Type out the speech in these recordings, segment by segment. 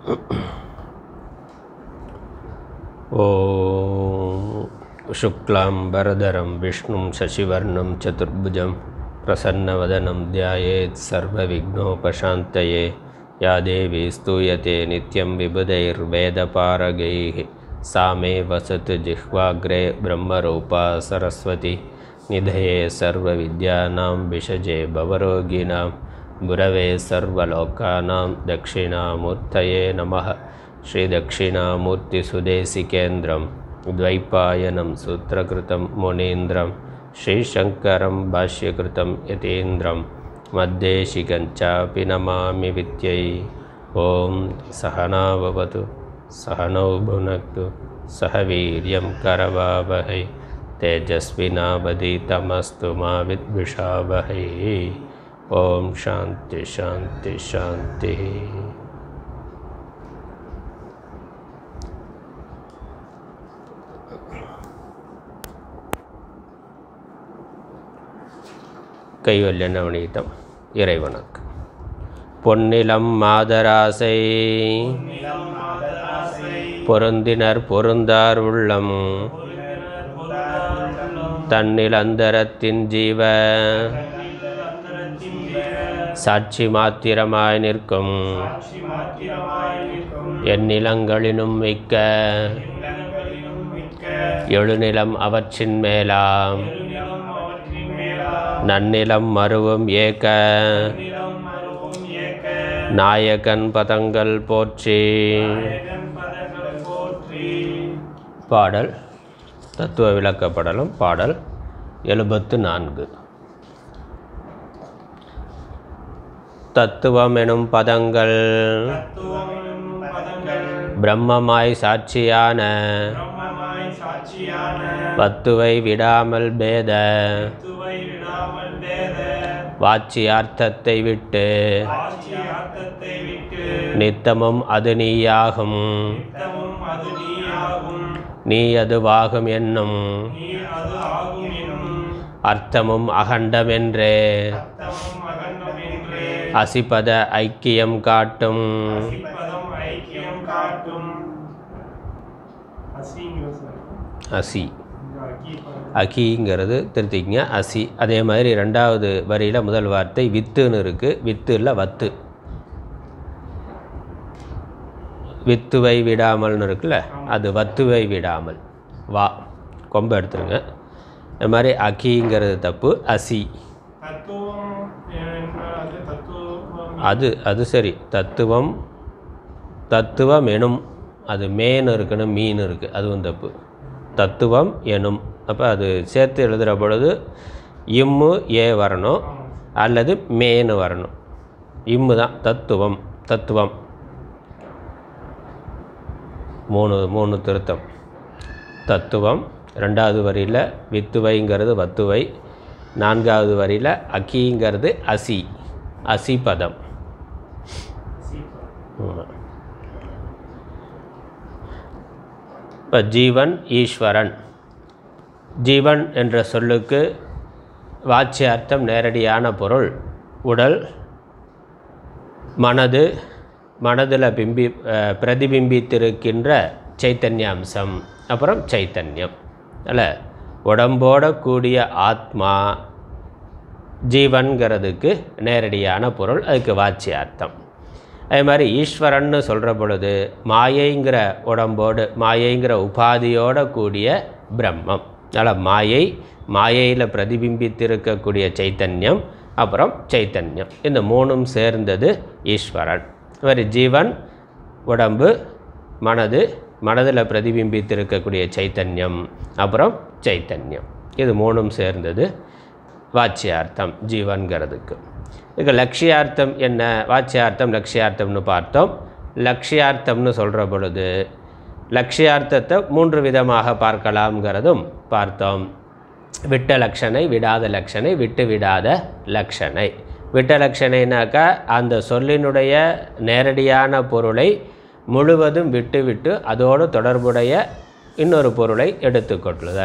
ॐ शुक्लां वरदरं विष्णुं शशिवर्णं चतुर्भुजं प्रसन्नवदनं ध्यायेत् सर्वविघ्नोपशान्तये या देवी स्तूयते नित्यं विबुधैर्वेदपारगैः सा मे वसतु जिह्वाग्रे ब्रह्मरूपा सरस्वती निधये सर्वविद्यानां विषजे भवरोगिणां गुरवे सर्वलोकानां दक्षिणामूर्तये नमः श्रीदक्षिणामूर्तिसुदेशिकेन्द्रं द्वैपायनं सूत्रकृतं मुनीन्द्रं श्रीशङ्करं भाष्यकृतं यतीन्द्रं मद्देशिकञ्चापि नमामि विद्यै ॐ सहना भवतु सहनौ भुनक्तु सह वीर्यं करवावहै तेजस्विनावधीतमस्तु मा विद्विषावहै ॐ शान्ति शान्ति शान्तिः கைவல்ய நவநீதம் இறைவனுக்கு பொன்னிலம் மாதராசை பொருந்தினர் பொருந்தார் உள்ளம் தன்னில் அந்தரத்தின் ஜீவ சாட்சி மாத்திரமாய் நிற்கும் எந்நிலங்களினும் மிக்க எழுநிலம் அவற்றின் மேலாம் நன்னிலம் மருவும் ஏக நாயகன் பதங்கள் போற்றி பாடல் தத்துவ விளக்கப்படலும் பாடல் எழுபத்து நான்கு தத்துவம் எனும் பதங்கள் பிரம்மமாய் சாட்சியான வத்துவை விடாமல் பேத வாட்சியார்த்தத்தை விட்டு நித்தமும் அது நீயாகும் நீ அதுவாகும் என்னும் அர்த்தமும் அகண்டமென்றே அசிபத ஐக்கியம் காட்டும் அசி அகிங்கிறது திருத்திங்க அசி அதே மாதிரி ரெண்டாவது வரியில் முதல் வார்த்தை வித்துன்னு இருக்குது வித்து இல்லை வத்து வித்துவை விடாமல்னு இருக்குல்ல அது வத்துவை விடாமல் வா கொம்பு எடுத்துருங்க இந்த மாதிரி அகிங்கிறது தப்பு அசி அது அது சரி தத்துவம் தத்துவம் எனும் அது மேன் இருக்கணும் மீன் இருக்குது அதுவும் தப்பு தத்துவம் எனும் அப்போ அது சேர்த்து எழுதுகிற பொழுது இம்மு ஏ வரணும் அல்லது மேனு வரணும் இம்மு தான் தத்துவம் தத்துவம் மூணு மூணு திருத்தம் தத்துவம் ரெண்டாவது வரியில் வித்துவைங்கிறது வத்துவை நான்காவது வரியில் அக்கிங்கிறது அசி அசி பதம் இப்போ ஜீவன் ஈஸ்வரன் ஜீவன் என்ற சொல்லுக்கு வாட்சியார்த்தம் நேரடியான பொருள் உடல் மனது மனதில் பிம்பி பிரதிபிம்பித்திருக்கின்ற சைத்தன்யாம்சம் அப்புறம் சைத்தன்யம் அல்ல உடம்போட கூடிய ஆத்மா ஜீவன்கிறதுக்கு நேரடியான பொருள் அதுக்கு வாட்சியார்த்தம் அதே மாதிரி ஈஸ்வரன்னு சொல்கிற பொழுது மாயைங்கிற உடம்போடு மாயைங்கிற உபாதியோட கூடிய பிரம்மம் அதனால் மாயை மாயையில் பிரதிபிம்பித்திருக்கக்கூடிய சைத்தன்யம் அப்புறம் சைத்தன்யம் இந்த மூணும் சேர்ந்தது ஈஸ்வரன் மாதிரி ஜீவன் உடம்பு மனது மனதில் பிரதிபிம்பித்திருக்கக்கூடிய சைத்தன்யம் அப்புறம் சைத்தன்யம் இது மூணும் சேர்ந்தது வாட்சியார்த்தம் ஜீவன்கிறதுக்கு இதுக்கு லட்சியார்த்தம் என்ன வாட்சியார்த்தம் லட்சியார்த்தம்னு பார்த்தோம் லட்சியார்த்தம்னு சொல்கிற பொழுது லட்சியார்த்தத்தை மூன்று விதமாக பார்க்கலாம்ங்கிறதும் பார்த்தோம் விட்ட லட்சணை விடாத லட்சணை விட்டு விடாத லட்சணை விட்ட லட்சணைனாக்கா அந்த சொல்லினுடைய நேரடியான பொருளை முழுவதும் விட்டு விட்டு அதோடு தொடர்புடைய இன்னொரு பொருளை எடுத்துக்கொள்ளுதல்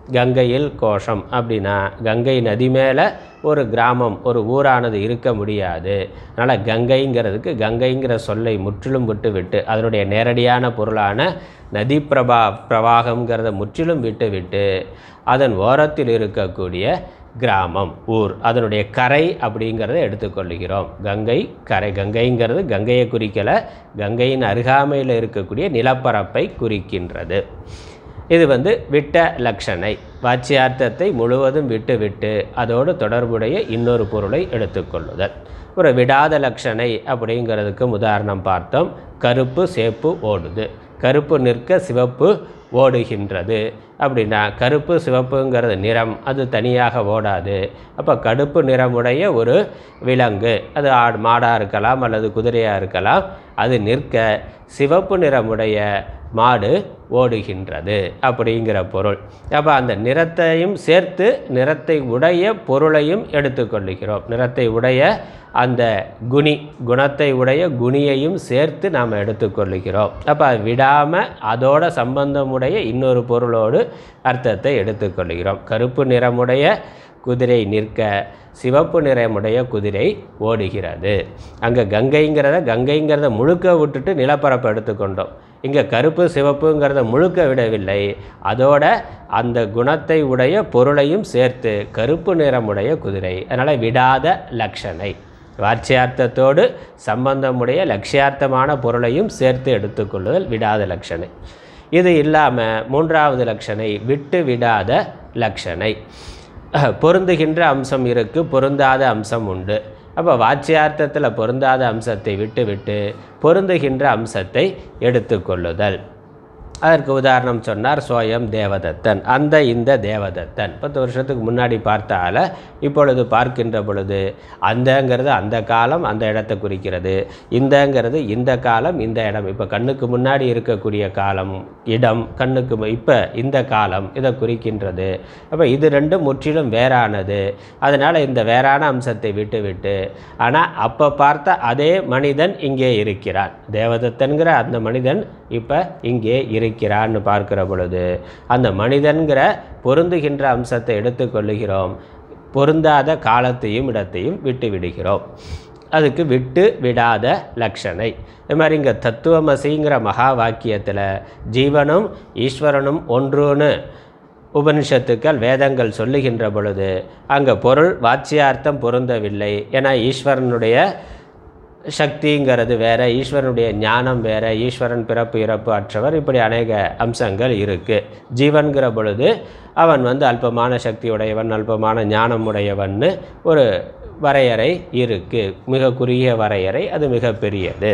கங்கையில் கோஷம் அப்படின்னா கங்கை நதி மேலே ஒரு கிராமம் ஒரு ஊரானது இருக்க முடியாது அதனால் கங்கைங்கிறதுக்கு கங்கைங்கிற சொல்லை முற்றிலும் விட்டு விட்டு அதனுடைய நேரடியான பொருளான நதி பிரபா பிரவாகம்ங்கிறத முற்றிலும் விட்டு விட்டு அதன் ஓரத்தில் இருக்கக்கூடிய கிராமம் ஊர் அதனுடைய கரை அப்படிங்கிறத எடுத்துக்கொள்கிறோம் கங்கை கரை கங்கைங்கிறது கங்கையை குறிக்கலை கங்கையின் அருகாமையில் இருக்கக்கூடிய நிலப்பரப்பை குறிக்கின்றது இது வந்து விட்ட லட்சணை வாச்சியார்த்தத்தை முழுவதும் விட்டு விட்டு அதோடு தொடர்புடைய இன்னொரு பொருளை எடுத்துக்கொள்ளுதல் ஒரு விடாத லட்சணை அப்படிங்கிறதுக்கு உதாரணம் பார்த்தோம் கருப்பு சேப்பு ஓடுது கருப்பு நிற்க சிவப்பு ஓடுகின்றது அப்படின்னா கருப்பு சிவப்புங்கிறது நிறம் அது தனியாக ஓடாது அப்போ கடுப்பு நிறமுடைய ஒரு விலங்கு அது ஆடு மாடாக இருக்கலாம் அல்லது குதிரையாக இருக்கலாம் அது நிற்க சிவப்பு நிறமுடைய மாடு ஓடுகின்றது அப்படிங்கிற பொருள் அப்போ அந்த நிறத்தையும் சேர்த்து நிறத்தை உடைய பொருளையும் எடுத்துக்கொள்ளுகிறோம் நிறத்தை உடைய அந்த குணி குணத்தை உடைய குணியையும் சேர்த்து நாம் எடுத்துக்கொள்ளுகிறோம் அப்போ அது விடாமல் அதோட சம்பந்தமுடைய இன்னொரு பொருளோடு அர்த்தத்தை எடுத்துக்கொள்கிறோம் கருப்பு நிறமுடைய குதிரை நிற்க சிவப்பு நிறமுடைய குதிரை ஓடுகிறது அங்கே கங்கைங்கிறத கங்கைங்கிறத முழுக்க விட்டுட்டு நிலப்பரப்பை எடுத்துக்கொண்டோம் இங்கே கருப்பு சிவப்புங்கிறத முழுக்க விடவில்லை அதோட அந்த குணத்தை உடைய பொருளையும் சேர்த்து கருப்பு நிறமுடைய குதிரை அதனால் விடாத லட்சணை வாட்சியார்த்தத்தோடு சம்பந்தமுடைய லட்சியார்த்தமான பொருளையும் சேர்த்து எடுத்துக்கொள்ளுதல் விடாத லட்சணை இது இல்லாமல் மூன்றாவது லட்சணை விட்டு விடாத லட்சணை பொருந்துகின்ற அம்சம் இருக்குது பொருந்தாத அம்சம் உண்டு அப்போ வாட்சியார்த்தத்தில் பொருந்தாத அம்சத்தை விட்டு விட்டு பொருந்துகின்ற அம்சத்தை எடுத்துக்கொள்ளுதல் அதற்கு உதாரணம் சொன்னார் சோயம் தேவதத்தன் அந்த இந்த தேவதத்தன் பத்து வருஷத்துக்கு முன்னாடி பார்த்தால இப்பொழுது பார்க்கின்ற பொழுது அந்தங்கிறது அந்த காலம் அந்த இடத்தை குறிக்கிறது இந்தங்கிறது இந்த காலம் இந்த இடம் இப்போ கண்ணுக்கு முன்னாடி இருக்கக்கூடிய காலம் இடம் கண்ணுக்கு மு- இப்போ இந்த காலம் இதை குறிக்கின்றது அப்போ இது ரெண்டும் முற்றிலும் வேறானது அதனால் இந்த வேறான அம்சத்தை விட்டு விட்டு ஆனால் அப்போ பார்த்த அதே மனிதன் இங்கே இருக்கிறான் தேவதத்தன்கிற அந்த மனிதன் இப்போ இங்கே இருக்கிறான்னு பார்க்கிற பொழுது அந்த மனிதன்கிற பொருந்துகின்ற அம்சத்தை எடுத்துக்கொள்ளுகிறோம் பொருந்தாத காலத்தையும் இடத்தையும் விட்டு விடுகிறோம் அதுக்கு விட்டு விடாத லட்சணை இது மாதிரி இங்கே தத்துவமசிங்கிற மகா வாக்கியத்தில் ஜீவனும் ஈஸ்வரனும் ஒன்றுன்னு உபனிஷத்துக்கள் வேதங்கள் சொல்லுகின்ற பொழுது அங்கே பொருள் வாச்சியார்த்தம் பொருந்தவில்லை ஏன்னா ஈஸ்வரனுடைய சக்திங்கிறது வேற ஈஸ்வரனுடைய ஞானம் வேற ஈஸ்வரன் பிறப்பு இறப்பு அற்றவர் இப்படி அநேக அம்சங்கள் இருக்குது ஜீவன்கிற பொழுது அவன் வந்து அல்பமான சக்தி உடையவன் அல்பமான ஞானம் உடையவன்னு ஒரு வரையறை இருக்குது மிக குறுகிய வரையறை அது மிக பெரியது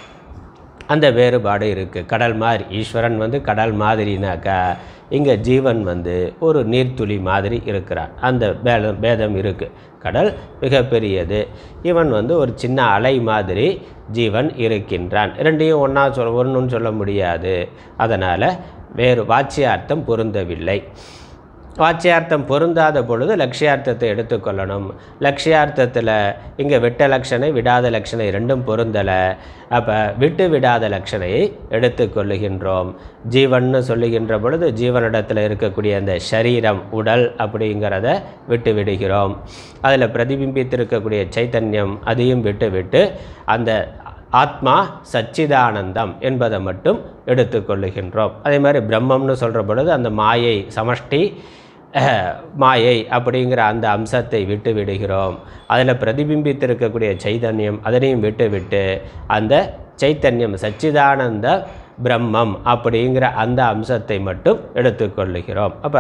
அந்த வேறுபாடு இருக்குது கடல் மாதிரி ஈஸ்வரன் வந்து கடல் மாதிரினாக்கா இங்கே ஜீவன் வந்து ஒரு நீர்த்துளி மாதிரி இருக்கிறான் அந்த பேதம் பேதம் இருக்குது கடல் மிகப்பெரியது இவன் வந்து ஒரு சின்ன அலை மாதிரி ஜீவன் இருக்கின்றான் ரெண்டையும் ஒன்றா சொல் ஒன்றுன்னு சொல்ல முடியாது அதனால் வேறு வாட்சியார்த்தம் பொருந்தவில்லை வாட்சியார்த்தம் பொருந்தாத பொழுது லட்சியார்த்தத்தை எடுத்துக்கொள்ளணும் லட்சியார்த்தத்தில் இங்கே விட்ட லட்சணை விடாத லட்சணை ரெண்டும் பொருந்தலை அப்போ விட்டு விடாத லட்சணையை எடுத்துக்கொள்ளுகின்றோம் ஜீவன்னு சொல்லுகின்ற பொழுது ஜீவனிடத்தில் இருக்கக்கூடிய அந்த சரீரம் உடல் அப்படிங்கிறத விட்டு விடுகிறோம் அதில் பிரதிபிம்பித்திருக்கக்கூடிய சைத்தன்யம் அதையும் விட்டு விட்டு அந்த ஆத்மா சச்சிதானந்தம் என்பதை மட்டும் எடுத்துக்கொள்ளுகின்றோம் அதே மாதிரி பிரம்மம்னு சொல்கிற பொழுது அந்த மாயை சமஷ்டி அஹ், மாயை அப்படிங்கிற அந்த அம்சத்தை விட்டு விடுகிறோம் அதில் பிரதிபிம்பித்திருக்கக்கூடிய சைதன்யம் அதனையும் விட்டு விட்டு அந்த சைத்தன்யம் சச்சிதானந்த பிரம்மம் அப்படிங்கிற அந்த அம்சத்தை மட்டும் எடுத்துக்கொள்ளுகிறோம் அப்போ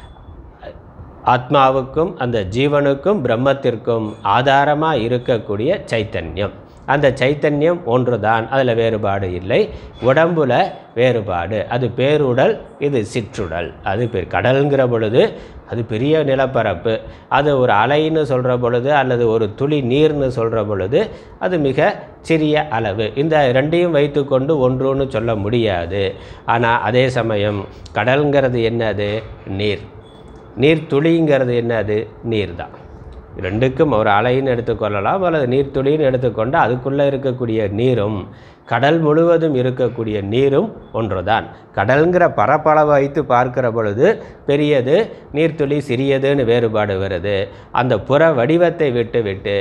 ஆத்மாவுக்கும் அந்த ஜீவனுக்கும் பிரம்மத்திற்கும் ஆதாரமாக இருக்கக்கூடிய சைத்தன்யம் அந்த சைத்தன்யம் ஒன்றுதான் அதில் வேறுபாடு இல்லை உடம்புல வேறுபாடு அது பேருடல் இது சிற்றுடல் அது பெ- கடல்ங்கிற பொழுது அது பெரிய நிலப்பரப்பு அது ஒரு அலைன்னு சொல்கிற பொழுது அல்லது ஒரு துளி நீர்னு சொல்கிற பொழுது அது மிக சிறிய அளவு இந்த ரெண்டையும் வைத்துக்கொண்டு ஒன்றுன்னு சொல்ல முடியாது ஆனால் அதே சமயம் கடல்ங்கிறது என்னது நீர் நீர் துளிங்கிறது என்னது நீர் தான் ரெண்டுக்கும் ஒரு அலைன்னு எடுத்துக்கொள்ளலாம் அல்லது நீர்த்துளின்னு எடுத்துக்கொண்டு அதுக்குள்ளே இருக்கக்கூடிய நீரும் கடல் முழுவதும் இருக்கக்கூடிய நீரும் ஒன்றுதான் கடல்ங்கிற பரப்பளவை வைத்து பார்க்கிற பொழுது பெரியது நீர்த்துளி சிறியதுன்னு வேறுபாடு வருது அந்த புற வடிவத்தை விட்டு விட்டு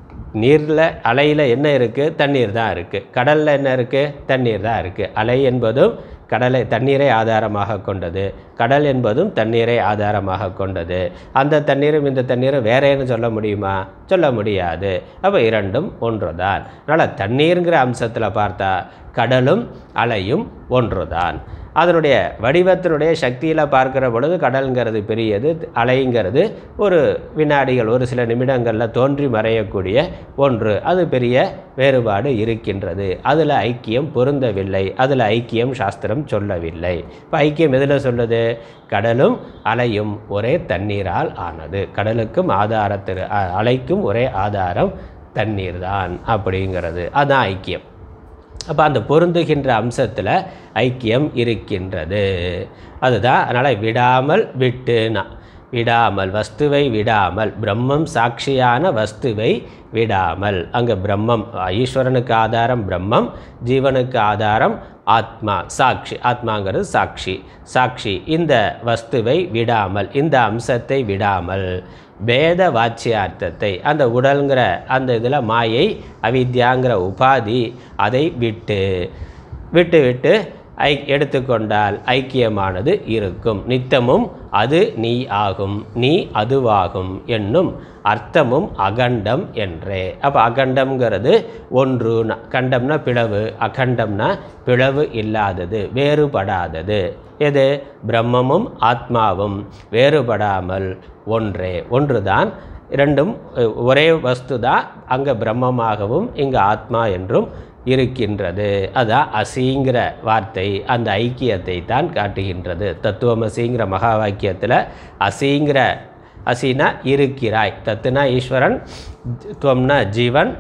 நீரில் அலையில் என்ன இருக்குது தண்ணீர் தான் இருக்குது கடலில் என்ன இருக்குது தண்ணீர் தான் இருக்குது அலை என்பதும் கடலை தண்ணீரை ஆதாரமாக கொண்டது கடல் என்பதும் தண்ணீரை ஆதாரமாக கொண்டது அந்த தண்ணீரும் இந்த தண்ணீரும் வேறேன்னு சொல்ல முடியுமா சொல்ல முடியாது அப்போ இரண்டும் ஒன்றுதான் அதனால் தண்ணீருங்கிற அம்சத்தில் பார்த்தா கடலும் அலையும் ஒன்றுதான் அதனுடைய வடிவத்தினுடைய சக்தியில் பார்க்கிற பொழுது கடல்ங்கிறது பெரியது அலைங்கிறது ஒரு வினாடிகள் ஒரு சில நிமிடங்களில் தோன்றி மறையக்கூடிய ஒன்று அது பெரிய வேறுபாடு இருக்கின்றது அதில் ஐக்கியம் பொருந்தவில்லை அதில் ஐக்கியம் சாஸ்திரம் சொல்லவில்லை இப்போ ஐக்கியம் எதில் சொல்லுது கடலும் அலையும் ஒரே தண்ணீரால் ஆனது கடலுக்கும் ஆதாரத்திற்கு அ- அலைக்கும் ஒரே ஆதாரம் தண்ணீர் தான் அப்படிங்கிறது அதுதான் ஐக்கியம் அப்போ அந்த பொருந்துகின்ற அம்சத்தில் ஐக்கியம் இருக்கின்றது அதுதான் அதனால் விடாமல் விட்டுனா விடாமல் வஸ்துவை விடாமல் பிரம்மம் சாட்சியான வஸ்துவை விடாமல் அங்கே பிரம்மம் ஈஸ்வரனுக்கு ஆதாரம் பிரம்மம் ஜீவனுக்கு ஆதாரம் ஆத்மா சாட்சி ஆத்மாங்கிறது சாட்சி சாட்சி இந்த வஸ்துவை விடாமல் இந்த அம்சத்தை விடாமல் பேத வாச்சியார்த்தத்தை அந்த உடல்ங்கிற அந்த இதில் மாயை அவித்யாங்கிற உபாதி அதை விட்டு விட்டு விட்டு ஐ எடுத்துக்கொண்டால் ஐக்கியமானது இருக்கும் நித்தமும் அது நீ ஆகும் நீ அதுவாகும் என்னும் அர்த்தமும் அகண்டம் என்றே அப்போ அகண்டம்ங்கிறது ஒன்று கண்டம்னா பிளவு அகண்டம்னா பிளவு இல்லாதது வேறுபடாதது எது பிரம்மமும் ஆத்மாவும் வேறுபடாமல் ஒன்றே ஒன்றுதான் இரண்டும் அஹ், ஒரே வஸ்து தான் அங்கே பிரம்மமாகவும் இங்கே ஆத்மா என்றும் இருக்கின்றது அதான் அசிங்கிற வார்த்தை அந்த ஐக்கியத்தை தான் காட்டுகின்றது தத்துவமசிங்கிற மகா வாக்கியத்தில் அசிங்கிற அசினா இருக்கிறாய் தத்துனா ஈஸ்வரன் துவம்னா ஜீவன்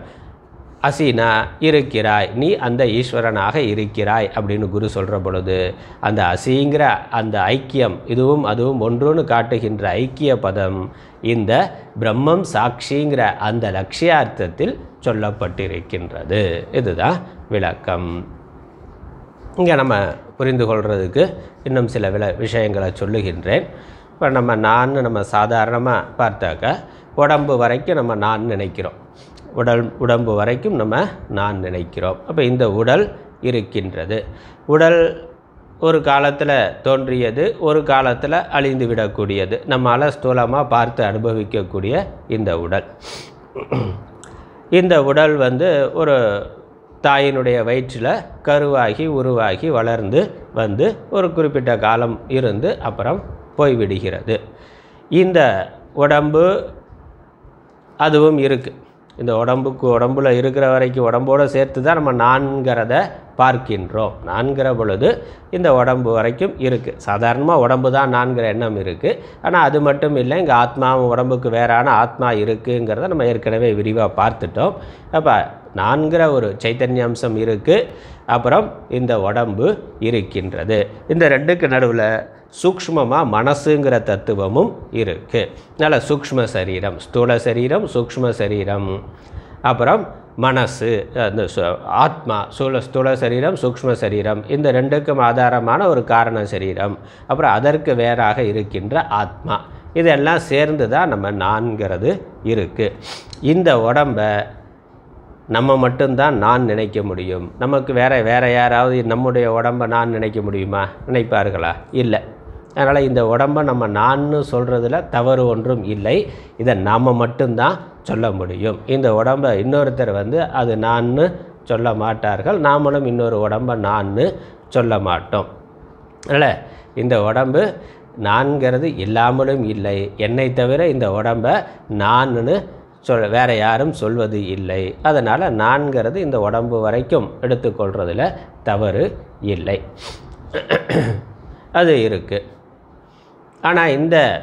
அசினா இருக்கிறாய் நீ அந்த ஈஸ்வரனாக இருக்கிறாய் அப்படின்னு குரு சொல்கிற பொழுது அந்த அசிங்கிற அந்த ஐக்கியம் இதுவும் அதுவும் ஒன்றுன்னு காட்டுகின்ற ஐக்கிய பதம் இந்த பிரம்மம் சாட்சிங்கிற அந்த லட்சியார்த்தத்தில் சொல்லப்பட்டிருக்கின்றது இதுதான் விளக்கம் இங்கே நம்ம புரிந்து கொள்கிறதுக்கு இன்னும் சில வில விஷயங்களை சொல்லுகின்றேன் இப்போ நம்ம நான் நம்ம சாதாரணமாக பார்த்தாக்கா உடம்பு வரைக்கும் நம்ம நான் நினைக்கிறோம் உடல் உடம்பு வரைக்கும் நம்ம நான் நினைக்கிறோம் அப்போ இந்த உடல் இருக்கின்றது உடல் ஒரு காலத்தில் தோன்றியது ஒரு காலத்தில் அழிந்து விடக்கூடியது நம்மால் ஸ்தூலமாக பார்த்து அனுபவிக்கக்கூடிய இந்த உடல் இந்த உடல் வந்து ஒரு தாயினுடைய வயிற்றில் கருவாகி உருவாகி வளர்ந்து வந்து ஒரு குறிப்பிட்ட காலம் இருந்து அப்புறம் போய்விடுகிறது இந்த உடம்பு அதுவும் இருக்குது இந்த உடம்புக்கு உடம்புல இருக்கிற வரைக்கும் உடம்போடு சேர்த்து தான் நம்ம நான்கிறத பார்க்கின்றோம் நான்கிற பொழுது இந்த உடம்பு வரைக்கும் இருக்குது சாதாரணமாக உடம்பு தான் நான்கிற எண்ணம் இருக்குது ஆனால் அது மட்டும் இல்லை இங்கே ஆத்மாவும் உடம்புக்கு வேறான ஆத்மா இருக்குங்கிறத நம்ம ஏற்கனவே விரிவாக பார்த்துட்டோம் அப்போ நான்கிற ஒரு சைத்தன்ய அம்சம் இருக்குது அப்புறம் இந்த உடம்பு இருக்கின்றது இந்த ரெண்டுக்கு நடுவில் சூக்ஷ்மமாக மனசுங்கிற தத்துவமும் இருக்குது நல்ல சூக்ஷ்ம சரீரம் ஸ்தூல சரீரம் சூக்ஷ்ம சரீரம் அப்புறம் மனசு அந்த சு- ஆத்மா சூழ ஸ்தூல சரீரம் சூக்ஷ்ம சரீரம் இந்த ரெண்டுக்கும் ஆதாரமான ஒரு காரண சரீரம் அப்புறம் அதற்கு வேறாக இருக்கின்ற ஆத்மா இதெல்லாம் சேர்ந்து தான் நம்ம நான்கிறது இருக்குது இந்த உடம்பை நம்ம மட்டும்தான் நான் நினைக்க முடியும் நமக்கு வேற வேற யாராவது நம்முடைய உடம்பை நான் நினைக்க முடியுமா நினைப்பார்களா இல்லை அதனால் இந்த உடம்பை நம்ம நான்னு சொல்கிறதுல தவறு ஒன்றும் இல்லை இதை நாம் மட்டும்தான் சொல்ல முடியும் இந்த உடம்பை இன்னொருத்தர் வந்து அது நான்னு சொல்ல மாட்டார்கள் நாமளும் இன்னொரு உடம்பை நான்னு சொல்ல மாட்டோம் அதனால் இந்த உடம்பு நான்கிறது இல்லாமலும் இல்லை என்னை தவிர இந்த உடம்பை நான்னு சொல் வேற யாரும் சொல்வது இல்லை அதனால் நான்கிறது இந்த உடம்பு வரைக்கும் எடுத்துக்கொள்கிறதுல தவறு இல்லை அது இருக்குது ஆனால் இந்த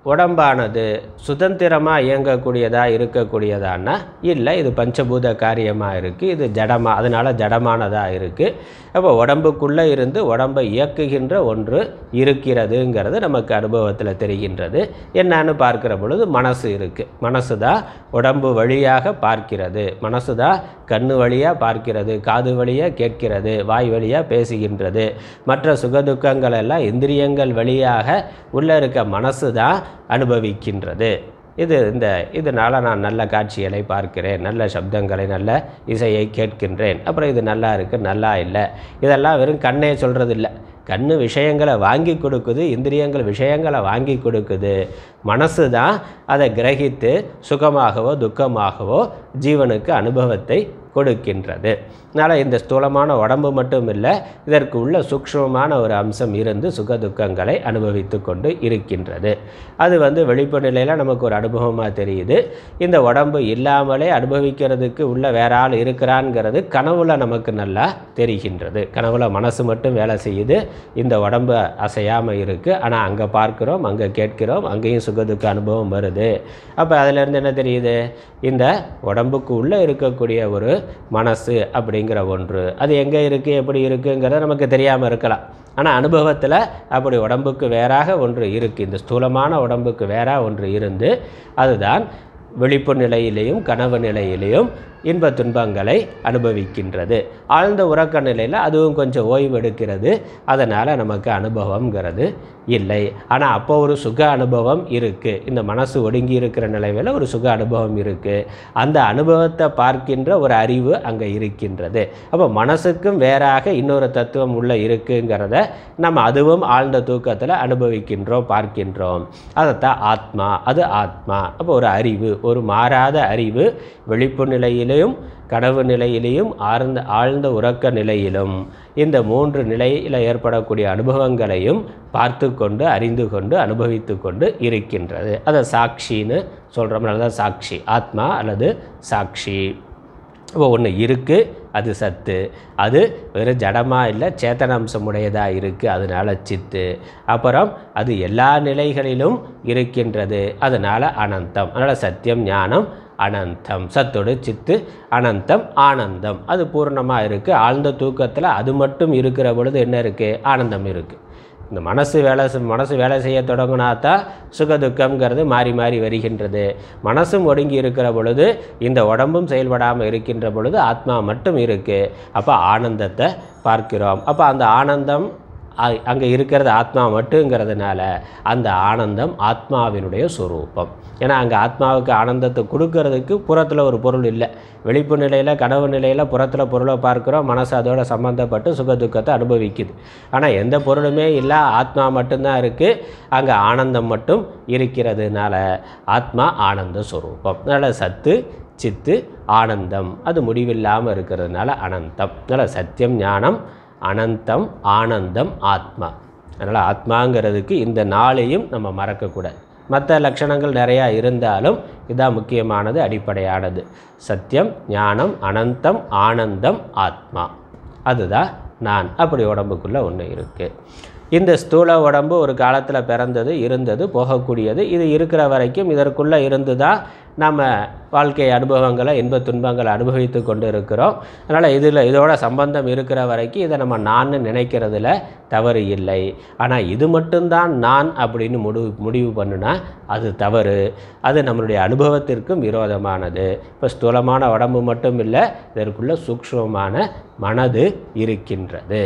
உடம்பானது சுதந்திரமாக இயங்கக்கூடியதாக இருக்கக்கூடியதான்னா இல்லை இது பஞ்சபூத காரியமாக இருக்குது இது ஜடமா அதனால் ஜடமானதாக இருக்குது அப்போ உடம்புக்குள்ளே இருந்து உடம்பை இயக்குகின்ற ஒன்று இருக்கிறதுங்கிறது நமக்கு அனுபவத்தில் தெரிகின்றது என்னன்னு பார்க்கிற பொழுது மனசு இருக்குது மனசு தான் உடம்பு வழியாக பார்க்கிறது மனசு தான் கண்ணு வழியாக பார்க்கிறது காது வழியாக கேட்கிறது வாய் வழியாக பேசுகின்றது மற்ற சுகதுக்கங்கள் எல்லாம் இந்திரியங்கள் வழியாக உள்ளே இருக்க மனசு தான் அனுபவிக்கின்றது இது இந்த இதனால் நான் நல்ல காட்சிகளை பார்க்கிறேன் நல்ல சப்தங்களை நல்ல இசையை கேட்கின்றேன் அப்புறம் இது நல்லா இருக்குது நல்லா இல்லை இதெல்லாம் வெறும் கண்ணே சொல்கிறது இல்லை கண்ணு விஷயங்களை வாங்கி கொடுக்குது இந்திரியங்கள் விஷயங்களை வாங்கி கொடுக்குது மனசு தான் அதை கிரகித்து சுகமாகவோ துக்கமாகவோ ஜீவனுக்கு அனுபவத்தை கொடுக்கின்றது அதனால் இந்த ஸ்தூலமான உடம்பு மட்டும் இல்லை இதற்கு உள்ள சூக்ஷ்மமான ஒரு அம்சம் இருந்து சுக துக்கங்களை அனுபவித்து கொண்டு இருக்கின்றது அது வந்து வெளிப்பு நிலையில் நமக்கு ஒரு அனுபவமாக தெரியுது இந்த உடம்பு இல்லாமலே அனுபவிக்கிறதுக்கு உள்ள வேற ஆள் இருக்கிறான்ங்கிறது கனவுல நமக்கு நல்லா தெரிகின்றது கனவுல மனசு மட்டும் வேலை செய்யுது இந்த உடம்பு அசையாமல் இருக்குது ஆனால் அங்கே பார்க்குறோம் அங்கே கேட்கிறோம் அங்கேயும் சுகதுக்க அனுபவம் வருது அப்போ அதிலேருந்து என்ன தெரியுது இந்த உடம்புக்கு உள்ளே இருக்கக்கூடிய ஒரு மனசு அப்படிங்கிற ஒன்று அது எங்கே இருக்குது எப்படி இருக்குங்கிறது நமக்கு தெரியாமல் இருக்கலாம் ஆனால் அனுபவத்தில் அப்படி உடம்புக்கு வேறாக ஒன்று இருக்குது இந்த ஸ்தூலமான உடம்புக்கு வேறாக ஒன்று இருந்து அதுதான் விழிப்பு நிலையிலேயும் கனவு நிலையிலேயும் இன்ப துன்பங்களை அனுபவிக்கின்றது ஆழ்ந்த உறக்க நிலையில் அதுவும் கொஞ்சம் ஓய்வு எடுக்கிறது அதனால் நமக்கு அனுபவங்கிறது இல்லை ஆனால் அப்போ ஒரு சுக அனுபவம் இருக்குது இந்த மனசு ஒடுங்கி இருக்கிற நிலையில் ஒரு சுக அனுபவம் இருக்குது அந்த அனுபவத்தை பார்க்கின்ற ஒரு அறிவு அங்கே இருக்கின்றது அப்போ மனசுக்கும் வேறாக இன்னொரு தத்துவம் உள்ள இருக்குங்கிறத நம்ம அதுவும் ஆழ்ந்த தூக்கத்தில் அனுபவிக்கின்றோம் பார்க்கின்றோம் அதைத்தான் ஆத்மா அது ஆத்மா அப்போ ஒரு அறிவு ஒரு மாறாத அறிவு விழிப்பு நிலையிலும் கனவு நிலையிலையும் ஆழ்ந்த ஆழ்ந்த உறக்க நிலையிலும் இந்த மூன்று நிலையில் ஏற்படக்கூடிய அனுபவங்களையும் பார்த்து கொண்டு அறிந்து கொண்டு அனுபவித்து கொண்டு இருக்கின்றது அதை சாட்சின்னு சொல்கிறோம்னால தான் சாட்சி ஆத்மா அல்லது சாட்சி இப்போ ஒன்று இருக்குது அது சத்து அது வெறும் ஜடமாக இல்லை சேத்தனாம்சம் உடையதாக இருக்குது அதனால் சித்து அப்புறம் அது எல்லா நிலைகளிலும் இருக்கின்றது அதனால் அனந்தம் அதனால் சத்தியம் ஞானம் அனந்தம் சத்தோடு சித்து அனந்தம் ஆனந்தம் அது பூர்ணமாக இருக்குது ஆழ்ந்த தூக்கத்தில் அது மட்டும் இருக்கிற பொழுது என்ன இருக்குது ஆனந்தம் இருக்குது இந்த மனசு வேலை செ- மனசு வேலை செய்ய தொடங்கினா தான் சுகதுக்கம்ங்கிறது மாறி மாறி வருகின்றது மனசும் ஒடுங்கி இருக்கிற பொழுது இந்த உடம்பும் செயல்படாமல் இருக்கின்ற பொழுது ஆத்மா மட்டும் இருக்குது அப்போ ஆனந்தத்தை பார்க்கிறோம் அப்போ அந்த ஆனந்தம் அங்கே இருக்கிறது ஆத்மா மட்டுங்கிறதுனால அந்த ஆனந்தம் ஆத்மாவினுடைய சுரூபம் ஏன்னா அங்கே ஆத்மாவுக்கு ஆனந்தத்தை கொடுக்கறதுக்கு புறத்தில் ஒரு பொருள் இல்லை வெளிப்பு நிலையில் கனவு நிலையில் புறத்தில் பொருளை பார்க்குறோம் மனசு அதோட சம்மந்தப்பட்டு சுக துக்கத்தை அனுபவிக்குது ஆனால் எந்த பொருளுமே இல்லை ஆத்மா மட்டும்தான் இருக்குது அங்கே ஆனந்தம் மட்டும் இருக்கிறதுனால ஆத்மா ஆனந்த சுரூபம் அதனால் சத்து சித்து ஆனந்தம் அது முடிவில்லாமல் இருக்கிறதுனால அனந்தம் அதனால் சத்தியம் ஞானம் அனந்தம் ஆனந்தம் ஆத்மா அதனால் ஆத்மாங்கிறதுக்கு இந்த நாளையும் நம்ம மறக்கக்கூடாது மற்ற லட்சணங்கள் நிறையா இருந்தாலும் இதான் முக்கியமானது அடிப்படையானது சத்தியம் ஞானம் அனந்தம் ஆனந்தம் ஆத்மா அதுதான் நான் அப்படி உடம்புக்குள்ளே ஒன்று இருக்குது இந்த ஸ்தூல உடம்பு ஒரு காலத்தில் பிறந்தது இருந்தது போகக்கூடியது இது இருக்கிற வரைக்கும் இதற்குள்ளே இருந்து தான் நம்ம வாழ்க்கை அனுபவங்களை இன்ப துன்பங்களை அனுபவித்து கொண்டு இருக்கிறோம் அதனால் இதில் இதோட சம்பந்தம் இருக்கிற வரைக்கும் இதை நம்ம நான் நினைக்கிறதுல தவறு இல்லை ஆனால் இது மட்டும்தான் நான் அப்படின்னு முடிவு முடிவு பண்ணுனா அது தவறு அது நம்மளுடைய அனுபவத்திற்கும் விரோதமானது இப்போ ஸ்தூலமான உடம்பு மட்டும் இல்லை இதற்குள்ள சூக்ஷ்மமான மனது இருக்கின்றது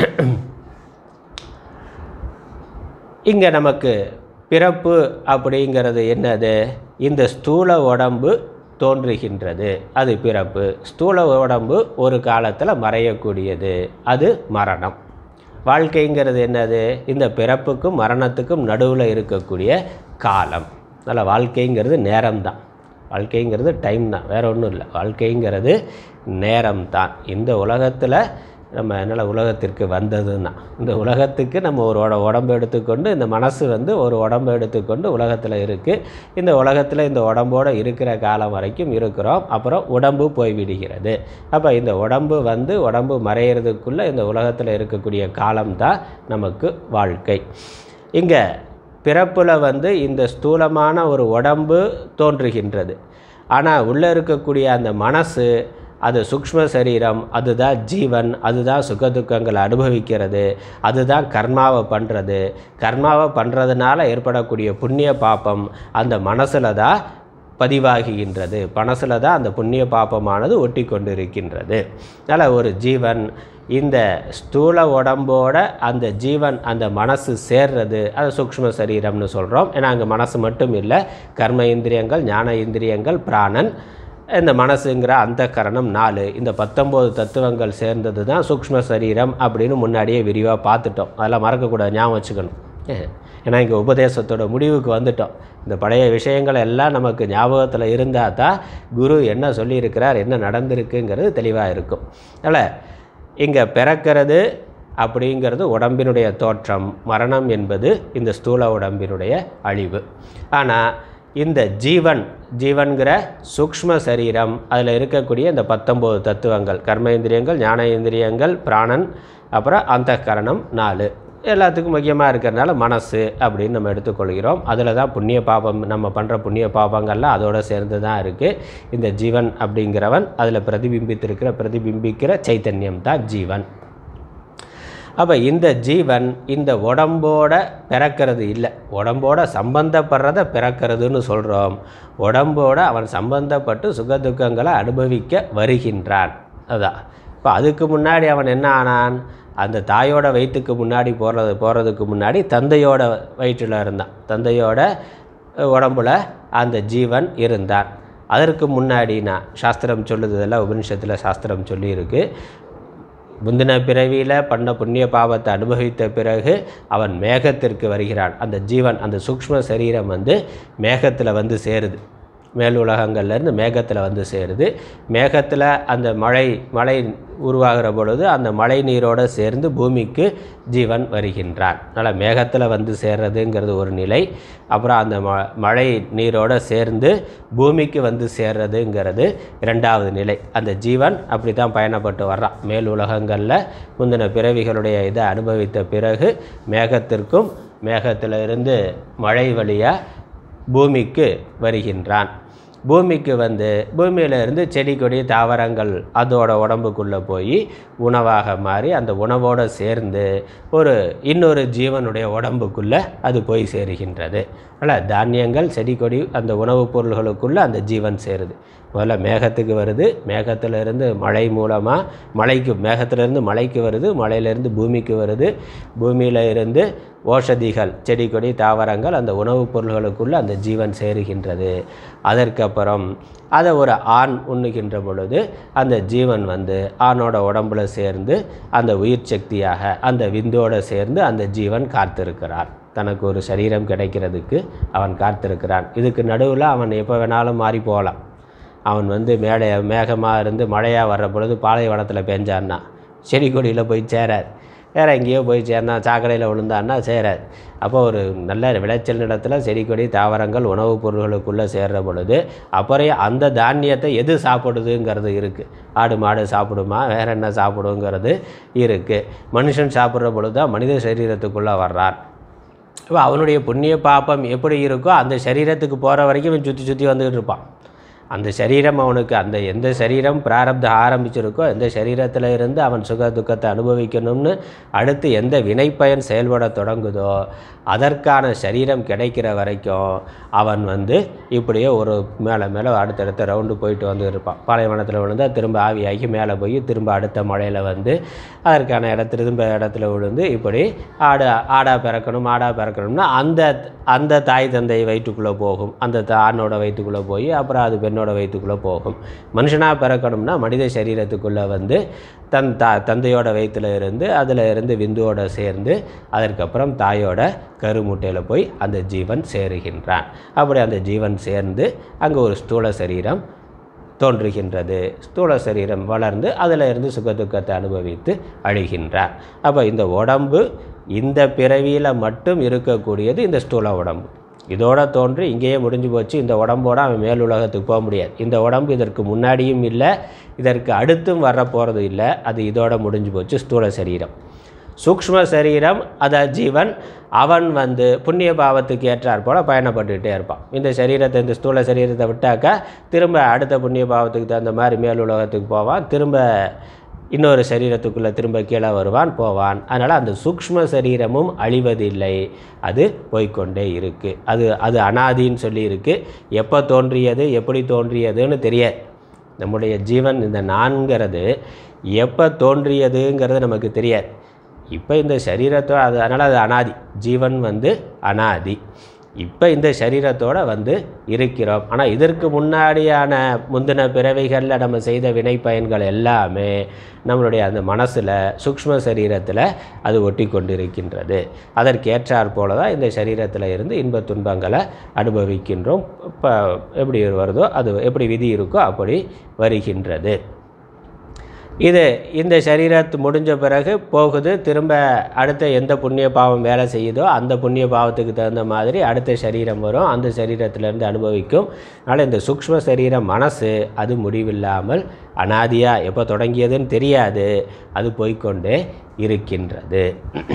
இங்கே நமக்கு பிறப்பு அப்படிங்கிறது என்னது இந்த ஸ்தூல உடம்பு தோன்றுகின்றது அது பிறப்பு ஸ்தூல உடம்பு ஒரு காலத்தில் மறையக்கூடியது அது மரணம் வாழ்க்கைங்கிறது என்னது இந்த பிறப்புக்கும் மரணத்துக்கும் நடுவில் இருக்கக்கூடிய காலம் அதனால் வாழ்க்கைங்கிறது நேரம்தான் வாழ்க்கைங்கிறது டைம் தான் வேறு ஒன்றும் இல்லை வாழ்க்கைங்கிறது நேரம்தான் இந்த உலகத்தில் நம்ம என்னால் உலகத்திற்கு வந்ததுன்னா இந்த உலகத்துக்கு நம்ம ஒரு உட உடம்பு எடுத்துக்கொண்டு இந்த மனசு வந்து ஒரு உடம்பு எடுத்துக்கொண்டு உலகத்தில் இருக்குது இந்த உலகத்தில் இந்த உடம்போடு இருக்கிற காலம் வரைக்கும் இருக்கிறோம் அப்புறம் உடம்பு போய்விடுகிறது அப்போ இந்த உடம்பு வந்து உடம்பு மறையிறதுக்குள்ளே இந்த உலகத்தில் இருக்கக்கூடிய காலம்தான் நமக்கு வாழ்க்கை இங்கே பிறப்பில் வந்து இந்த ஸ்தூலமான ஒரு உடம்பு தோன்றுகின்றது ஆனால் உள்ளே இருக்கக்கூடிய அந்த மனசு அது சூக்ஷ்ம சரீரம் அதுதான் ஜீவன் அதுதான் சுகதுக்கங்களை அனுபவிக்கிறது அதுதான் கர்மாவை பண்ணுறது கர்மாவை பண்ணுறதுனால ஏற்படக்கூடிய புண்ணிய பாப்பம் அந்த மனசில் தான் பதிவாகுகின்றது மனசில் தான் அந்த புண்ணிய பாப்பமானது ஒட்டி கொண்டு இருக்கின்றது அதனால் ஒரு ஜீவன் இந்த ஸ்தூல உடம்போட அந்த ஜீவன் அந்த மனசு சேர்றது அது சூக்ஷ்ம சரீரம்னு சொல்கிறோம் ஏன்னா அங்கே மனசு மட்டும் இல்லை கர்ம இந்திரியங்கள் ஞான இந்திரியங்கள் பிராணன் இந்த மனசுங்கிற அந்த கரணம் நாலு இந்த பத்தொம்போது தத்துவங்கள் சேர்ந்தது தான் சூக்ஷ்ம சரீரம் அப்படின்னு முன்னாடியே விரிவாக பார்த்துட்டோம் அதெல்லாம் மறக்கக்கூடாது ஞாபகம் வச்சுக்கணும் ஏன்னா இங்கே உபதேசத்தோட முடிவுக்கு வந்துட்டோம் இந்த பழைய விஷயங்கள் எல்லாம் நமக்கு ஞாபகத்தில் இருந்தால் தான் குரு என்ன சொல்லியிருக்கிறார் என்ன நடந்திருக்குங்கிறது தெளிவாக இருக்கும் அதனால் இங்கே பிறக்கிறது அப்படிங்கிறது உடம்பினுடைய தோற்றம் மரணம் என்பது இந்த ஸ்தூல உடம்பினுடைய அழிவு ஆனால் இந்த ஜீவன் ஜீவன்கிற சூக்ஷ்ம சரீரம் அதில் இருக்கக்கூடிய இந்த பத்தொம்போது தத்துவங்கள் கர்மேந்திரியங்கள் ஞானேந்திரியங்கள் பிராணன் அப்புறம் அந்த கரணம் நாலு எல்லாத்துக்கும் முக்கியமாக இருக்கிறதுனால மனசு அப்படின்னு நம்ம எடுத்துக்கொள்கிறோம் அதில் தான் புண்ணிய பாபம் நம்ம பண்ணுற புண்ணிய பாபங்கள்லாம் அதோட சேர்ந்து தான் இருக்குது இந்த ஜீவன் அப்படிங்கிறவன் அதில் பிரதிபிம்பித்திருக்கிற பிரதிபிம்பிக்கிற சைத்தன்யம் தான் ஜீவன் அப்போ இந்த ஜீவன் இந்த உடம்போட பிறக்கிறது இல்லை உடம்போட சம்பந்தப்படுறத பிறக்கிறதுன்னு சொல்கிறோம் உடம்போட அவன் சம்பந்தப்பட்டு சுகதுக்கங்களை அனுபவிக்க வருகின்றான் அதான் இப்போ அதுக்கு முன்னாடி அவன் என்ன ஆனான் அந்த தாயோட வயிற்றுக்கு முன்னாடி போகிறது போகிறதுக்கு முன்னாடி தந்தையோட வயிற்றில் இருந்தான் தந்தையோட உடம்புல அந்த ஜீவன் இருந்தான் அதற்கு முன்னாடினா சாஸ்திரம் சொல்லுதெல்லாம் உபனிஷத்தில் சாஸ்திரம் சொல்லியிருக்கு முந்தின பிறவியில் பண்ண புண்ணிய பாவத்தை அனுபவித்த பிறகு அவன் மேகத்திற்கு வருகிறான் அந்த ஜீவன் அந்த சூக்ஷ்ம சரீரம் வந்து மேகத்தில் வந்து சேருது மேல் உலகங்கள்லேருந்து மேகத்தில் வந்து சேருது மேகத்தில் அந்த மழை மழை உருவாகிற பொழுது அந்த மழை நீரோடு சேர்ந்து பூமிக்கு ஜீவன் வருகின்றான் அதனால் மேகத்தில் வந்து சேர்றதுங்கிறது ஒரு நிலை அப்புறம் அந்த ம மழை நீரோடு சேர்ந்து பூமிக்கு வந்து சேர்றதுங்கிறது இரண்டாவது நிலை அந்த ஜீவன் அப்படி தான் பயணப்பட்டு வர்றான் மேல் உலகங்களில் முந்தின பிறவிகளுடைய இதை அனுபவித்த பிறகு மேகத்திற்கும் மேகத்தில் இருந்து மழை வழியாக பூமிக்கு வருகின்றான் பூமிக்கு வந்து பூமியிலிருந்து செடி கொடி தாவரங்கள் அதோட உடம்புக்குள்ளே போய் உணவாக மாறி அந்த உணவோடு சேர்ந்து ஒரு இன்னொரு ஜீவனுடைய உடம்புக்குள்ளே அது போய் சேருகின்றது அதனால் தானியங்கள் செடி கொடி அந்த உணவுப் பொருள்களுக்குள்ளே அந்த ஜீவன் சேருது முதல்ல மேகத்துக்கு வருது மேகத்திலிருந்து மழை மூலமாக மலைக்கு மேகத்திலிருந்து மலைக்கு வருது மலையிலேருந்து பூமிக்கு வருது பூமியில் இருந்து ஓஷதிகள் செடி கொடி தாவரங்கள் அந்த உணவுப் பொருள்களுக்குள்ளே அந்த ஜீவன் சேருகின்றது அதற்கப்புறம் அதை ஒரு ஆண் உண்ணுகின்ற பொழுது அந்த ஜீவன் வந்து ஆணோட உடம்புல சேர்ந்து அந்த உயிர் சக்தியாக அந்த விந்தோடு சேர்ந்து அந்த ஜீவன் காத்திருக்கிறார் தனக்கு ஒரு சரீரம் கிடைக்கிறதுக்கு அவன் காத்திருக்கிறான் இதுக்கு நடுவில் அவன் எப்போ வேணாலும் மாறி போகலாம் அவன் வந்து மேடை மேகமாக இருந்து மழையாக வர்ற பொழுது பாலைவனத்தில் பெஞ்சான்னா செடி கொடியில் போய் சேராது வேறு எங்கேயோ போய் சேர்ந்தான் சாக்கடையில் விழுந்தான்னா சேராது அப்போ ஒரு நல்ல விளைச்சல் நிலத்தில் செடி கொடி தாவரங்கள் உணவுப் பொருள்களுக்குள்ளே சேர்ற பொழுது அப்புறம் அந்த தானியத்தை எது சாப்பிடுதுங்கிறது இருக்குது ஆடு மாடு சாப்பிடுமா வேற என்ன சாப்பிடுங்கிறது இருக்குது மனுஷன் சாப்பிட்ற பொழுது தான் மனித சரீரத்துக்குள்ளே வர்றான் இப்போ அவனுடைய புண்ணிய பாப்பம் எப்படி இருக்கோ அந்த சரீரத்துக்கு போகிற வரைக்கும் இவன் சுற்றி சுற்றி வந்துக்கிட்டு இருப்பான் அந்த சரீரம் அவனுக்கு அந்த எந்த சரீரம் பிராரப்தம் ஆரம்பிச்சிருக்கோ எந்த சரீரத்தில் இருந்து அவன் சுக துக்கத்தை அனுபவிக்கணும்னு அடுத்து எந்த வினைப்பயன் செயல்பட தொடங்குதோ அதற்கான சரீரம் கிடைக்கிற வரைக்கும் அவன் வந்து இப்படியே ஒரு மேலே மேலே அடுத்தடுத்த ரவுண்டு போயிட்டு வந்து இருப்பான் பாலைவனத்தில் விழுந்தால் திரும்ப ஆவியாகி மேலே போய் திரும்ப அடுத்த மழையில் வந்து அதற்கான இடத்துல திரும்ப இடத்துல விழுந்து இப்படி ஆடு ஆடா பிறக்கணும் ஆடா பிறக்கணும்னா அந்த அந்த தாய் தந்தை வயிற்றுக்குள்ளே போகும் அந்த த- ஆணோட வயிற்றுக்குள்ளே போய் அப்புறம் அது பெண்ணோட வயிற்றுக்குள்ளே போகும் மனுஷனாக பிறக்கணும்னா மனித சரீரத்துக்குள்ளே வந்து தன் தா தந்தையோட வயிற்றுல இருந்து அதில் இருந்து விந்துவோட சேர்ந்து அதற்கப்புறம் தாயோட கருமுட்டையில் போய் அந்த ஜீவன் சேருகின்றான் அப்படி அந்த ஜீவன் சேர்ந்து அங்கே ஒரு ஸ்தூல சரீரம் தோன்றுகின்றது ஸ்தூல சரீரம் வளர்ந்து அதில் இருந்து சுகதுக்கத்தை அனுபவித்து அழிகின்றார் அப்போ இந்த உடம்பு இந்த பிறவியில் மட்டும் இருக்கக்கூடியது இந்த ஸ்தூல உடம்பு இதோட தோன்றி இங்கேயே முடிஞ்சு போச்சு இந்த உடம்போட அவன் மேல் உலகத்துக்கு போக முடியாது இந்த உடம்பு இதற்கு முன்னாடியும் இல்லை இதற்கு அடுத்தும் வர போகிறது இல்லை அது இதோட முடிஞ்சு போச்சு ஸ்தூல சரீரம் சூக்ஷ்ம சரீரம் அத ஜீவன் அவன் வந்து புண்ணிய பாவத்துக்கு ஏற்றாற் போல் பயணப்பட்டுக்கிட்டே இருப்பான் இந்த சரீரத்தை இந்த ஸ்தூல சரீரத்தை விட்டாக்கா திரும்ப அடுத்த புண்ணிய பாவத்துக்கு தகுந்த மாதிரி மேல் உலகத்துக்கு போவான் திரும்ப இன்னொரு சரீரத்துக்குள்ளே திரும்ப கீழே வருவான் போவான் அதனால் அந்த சூக்ஷ்ம சரீரமும் அழிவதில்லை அது போய்க்கொண்டே இருக்குது அது அது அனாதின்னு சொல்லி இருக்கு எப்போ தோன்றியது எப்படி தோன்றியதுன்னு தெரியாது நம்முடைய ஜீவன் இந்த நான்கிறது எப்போ தோன்றியதுங்கிறது நமக்கு தெரியாது இப்போ இந்த சரீரத்தோட அது அதனால் அது அனாதி ஜீவன் வந்து அனாதி இப்போ இந்த சரீரத்தோட வந்து இருக்கிறோம் ஆனால் இதற்கு முன்னாடியான முந்தின பிறவைகளில் நம்ம செய்த வினை பயன்கள் எல்லாமே நம்மளுடைய அந்த மனசில் சூக்ஷ்ம சரீரத்தில் அது ஒட்டி கொண்டிருக்கின்றது அதற்கு ஏற்றாற் போல தான் இந்த சரீரத்தில் இருந்து இன்பத் துன்பங்களை அனுபவிக்கின்றோம் இப்போ எப்படி வருதோ அது எப்படி விதி இருக்கோ அப்படி வருகின்றது இது இந்த சரீரத்து முடிஞ்ச பிறகு போகுது திரும்ப அடுத்த எந்த புண்ணிய பாவம் வேலை செய்யுதோ அந்த புண்ணிய பாவத்துக்கு தகுந்த மாதிரி அடுத்த சரீரம் வரும் அந்த சரீரத்திலேருந்து அனுபவிக்கும் அதனால் இந்த சூக்ஷ்ம சரீரம் மனசு அது முடிவில்லாமல் அனாதியாக எப்போ தொடங்கியதுன்னு தெரியாது அது போய்க்கொண்டே இருக்கின்றது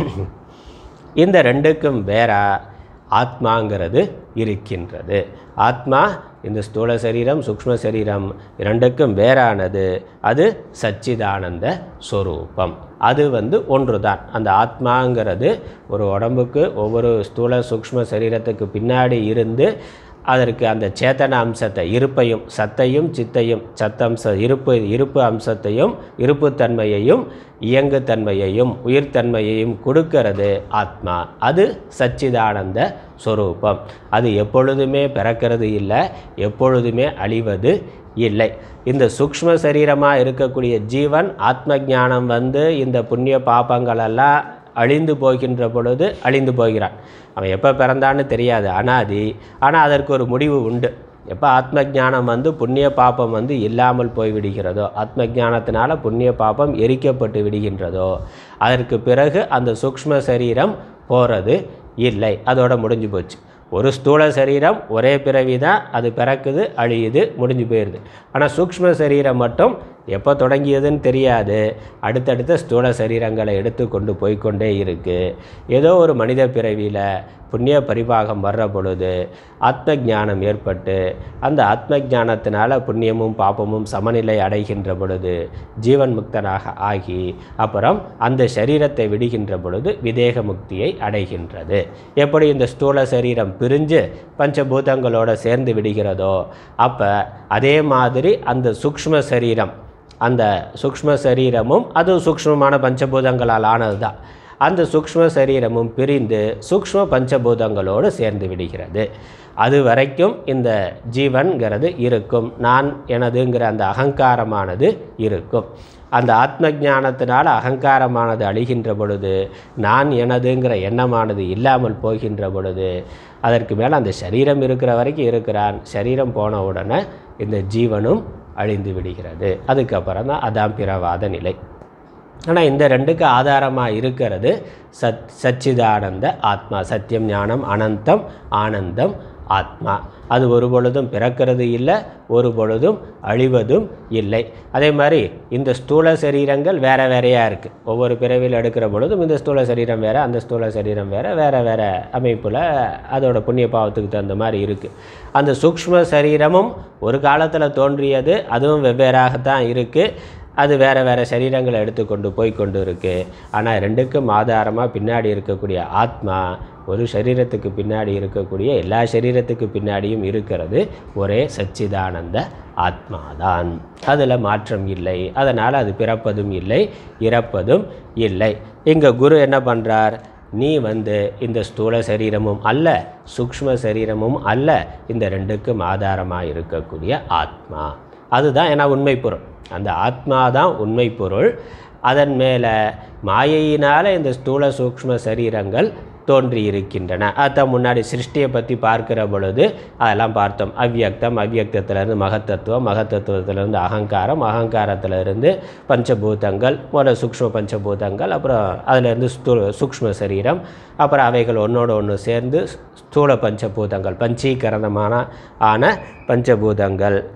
இந்த ரெண்டுக்கும் வேறா ஆத்மாங்கிறது இருக்கின்றது ஆத்மா இந்த ஸ்தூல சரீரம் சூக்ஷ்ம சரீரம் இரண்டுக்கும் வேறானது அது சச்சிதானந்த ஸ்வரூபம் அது வந்து ஒன்று தான் அந்த ஆத்மாங்கிறது ஒரு உடம்புக்கு ஒவ்வொரு ஸ்தூல சூக்ஷ்ம சரீரத்துக்கு பின்னாடி இருந்து அதற்கு அந்த சேத்தன அம்சத்தை இருப்பையும் சத்தையும் சித்தையும் சத்தம்ச இருப்பு இருப்பு அம்சத்தையும் இருப்புத்தன்மையையும் இயங்குத்தன்மையையும் உயிர்த்தன்மையையும் கொடுக்கிறது ஆத்மா அது சச்சிதானந்த ஸ்வரூபம் அது எப்பொழுதுமே பிறக்கிறது இல்லை எப்பொழுதுமே அழிவது இல்லை இந்த சூக்ஷ்ம சரீரமாக இருக்கக்கூடிய ஜீவன் ஆத்ம ஞானம் வந்து இந்த புண்ணிய பாபங்களெல்லாம் அழிந்து போகின்ற பொழுது அழிந்து போகிறான் அவன் எப்போ பிறந்தான்னு தெரியாது அனாதி ஆனால் அதற்கு ஒரு முடிவு உண்டு எப்போ ஆத்ம ஞானம் வந்து புண்ணிய பாப்பம் வந்து இல்லாமல் போய் விடுகிறதோ ஆத்ம ஞானத்தினால புண்ணிய பாப்பம் எரிக்கப்பட்டு விடுகின்றதோ அதற்கு பிறகு அந்த சூக்ஷ்ம சரீரம் போகிறது இல்லை அதோட முடிஞ்சு போச்சு ஒரு ஸ்தூல சரீரம் ஒரே பிறவி தான் அது பிறக்குது அழியுது முடிஞ்சு போயிடுது ஆனால் சூக்ஷ்ம சரீரம் மட்டும் எப்போ தொடங்கியதுன்னு தெரியாது அடுத்தடுத்த ஸ்தூல சரீரங்களை எடுத்து கொண்டு போய்க்கொண்டே இருக்குது ஏதோ ஒரு மனித பிறவியில் புண்ணிய பரிபாகம் வர்ற பொழுது ஆத்ம ஞானம் ஏற்பட்டு அந்த ஆத்ம ஞானத்தினால புண்ணியமும் பாப்பமும் சமநிலை அடைகின்ற பொழுது ஜீவன் முக்தனாக ஆகி அப்புறம் அந்த சரீரத்தை விடுகின்ற பொழுது விதேக முக்தியை அடைகின்றது எப்படி இந்த ஸ்தூல சரீரம் பிரிஞ்சு பஞ்சபூதங்களோட சேர்ந்து விடுகிறதோ அப்போ அதே மாதிரி அந்த சூக்ஷ்ம சரீரம் அந்த சூக்ஷ்ம சரீரமும் அது சூக்ஷ்மமான பஞ்சபூதங்களால் ஆனது தான் அந்த சூக்ஷ்ம சரீரமும் பிரிந்து சூக்ஷ்ம பஞ்சபூதங்களோடு சேர்ந்து விடுகிறது அது வரைக்கும் இந்த ஜீவன்கிறது இருக்கும் நான் எனதுங்கிற அந்த அகங்காரமானது இருக்கும் அந்த ஆத்ம ஞானத்தினால் அகங்காரமானது அழிகின்ற பொழுது நான் எனதுங்கிற எண்ணமானது இல்லாமல் போகின்ற பொழுது அதற்கு மேலே அந்த சரீரம் இருக்கிற வரைக்கும் இருக்கிறான் சரீரம் போன உடனே இந்த ஜீவனும் அழிந்து விடுகிறது அதுக்கப்புறம் தான் அதான் பிறவாத நிலை ஆனால் இந்த ரெண்டுக்கு ஆதாரமாக இருக்கிறது சத் சச்சிதானந்த ஆத்மா சத்தியம் ஞானம் அனந்தம் ஆனந்தம் ஆத்மா அது ஒரு பொழுதும் பிறக்கிறது இல்லை ஒரு பொழுதும் அழிவதும் இல்லை அதே மாதிரி இந்த ஸ்தூல சரீரங்கள் வேற வேறையாக இருக்குது ஒவ்வொரு பிறவியில் எடுக்கிற பொழுதும் இந்த ஸ்தூல சரீரம் வேறு அந்த ஸ்தூல சரீரம் வேறு வேறு வேறு அமைப்பில் அதோட புண்ணிய பாவத்துக்கு தகுந்த மாதிரி இருக்குது அந்த சூக்ஷ்ம சரீரமும் ஒரு காலத்தில் தோன்றியது அதுவும் வெவ்வேறாகத்தான் இருக்குது அது வேறு வேறு சரீரங்களை எடுத்துக்கொண்டு போய் கொண்டு இருக்கு ஆனால் ரெண்டுக்கும் ஆதாரமாக பின்னாடி இருக்கக்கூடிய ஆத்மா ஒரு சரீரத்துக்கு பின்னாடி இருக்கக்கூடிய எல்லா சரீரத்துக்கு பின்னாடியும் இருக்கிறது ஒரே சச்சிதானந்த ஆத்மாதான் அதில் மாற்றம் இல்லை அதனால் அது பிறப்பதும் இல்லை இறப்பதும் இல்லை இங்கே குரு என்ன பண்ணுறார் நீ வந்து இந்த ஸ்தூல சரீரமும் அல்ல சூக்ஷ்ம சரீரமும் அல்ல இந்த ரெண்டுக்கும் ஆதாரமாக இருக்கக்கூடிய ஆத்மா அதுதான் ஏன்னா உண்மை பொருள் அந்த ஆத்மா தான் உண்மை பொருள் அதன் மேலே மாயையினால் இந்த ஸ்தூல சூக்ஷ்ம சரீரங்கள் தோன்றி இருக்கின்றன அதான் முன்னாடி சிருஷ்டியை பற்றி பார்க்கிற பொழுது அதெல்லாம் பார்த்தோம் அவ்வியக்தம் அவ்வியக்தத்திலிருந்து மகத்தத்துவம் மகத்தத்துவத்திலிருந்து அகங்காரம் அகங்காரத்திலிருந்து பஞ்சபூதங்கள் முதல்ல சூக்ஷ்ம பஞ்சபூதங்கள் அப்புறம் அதிலிருந்து ஸ்தூல சூக்ஷ்ம சரீரம் அப்புறம் அவைகள் ஒன்றோடு ஒன்று சேர்ந்து ஸ்தூல பஞ்சபூதங்கள் பஞ்சீகரணமான ஆன பஞ்சபூதங்கள்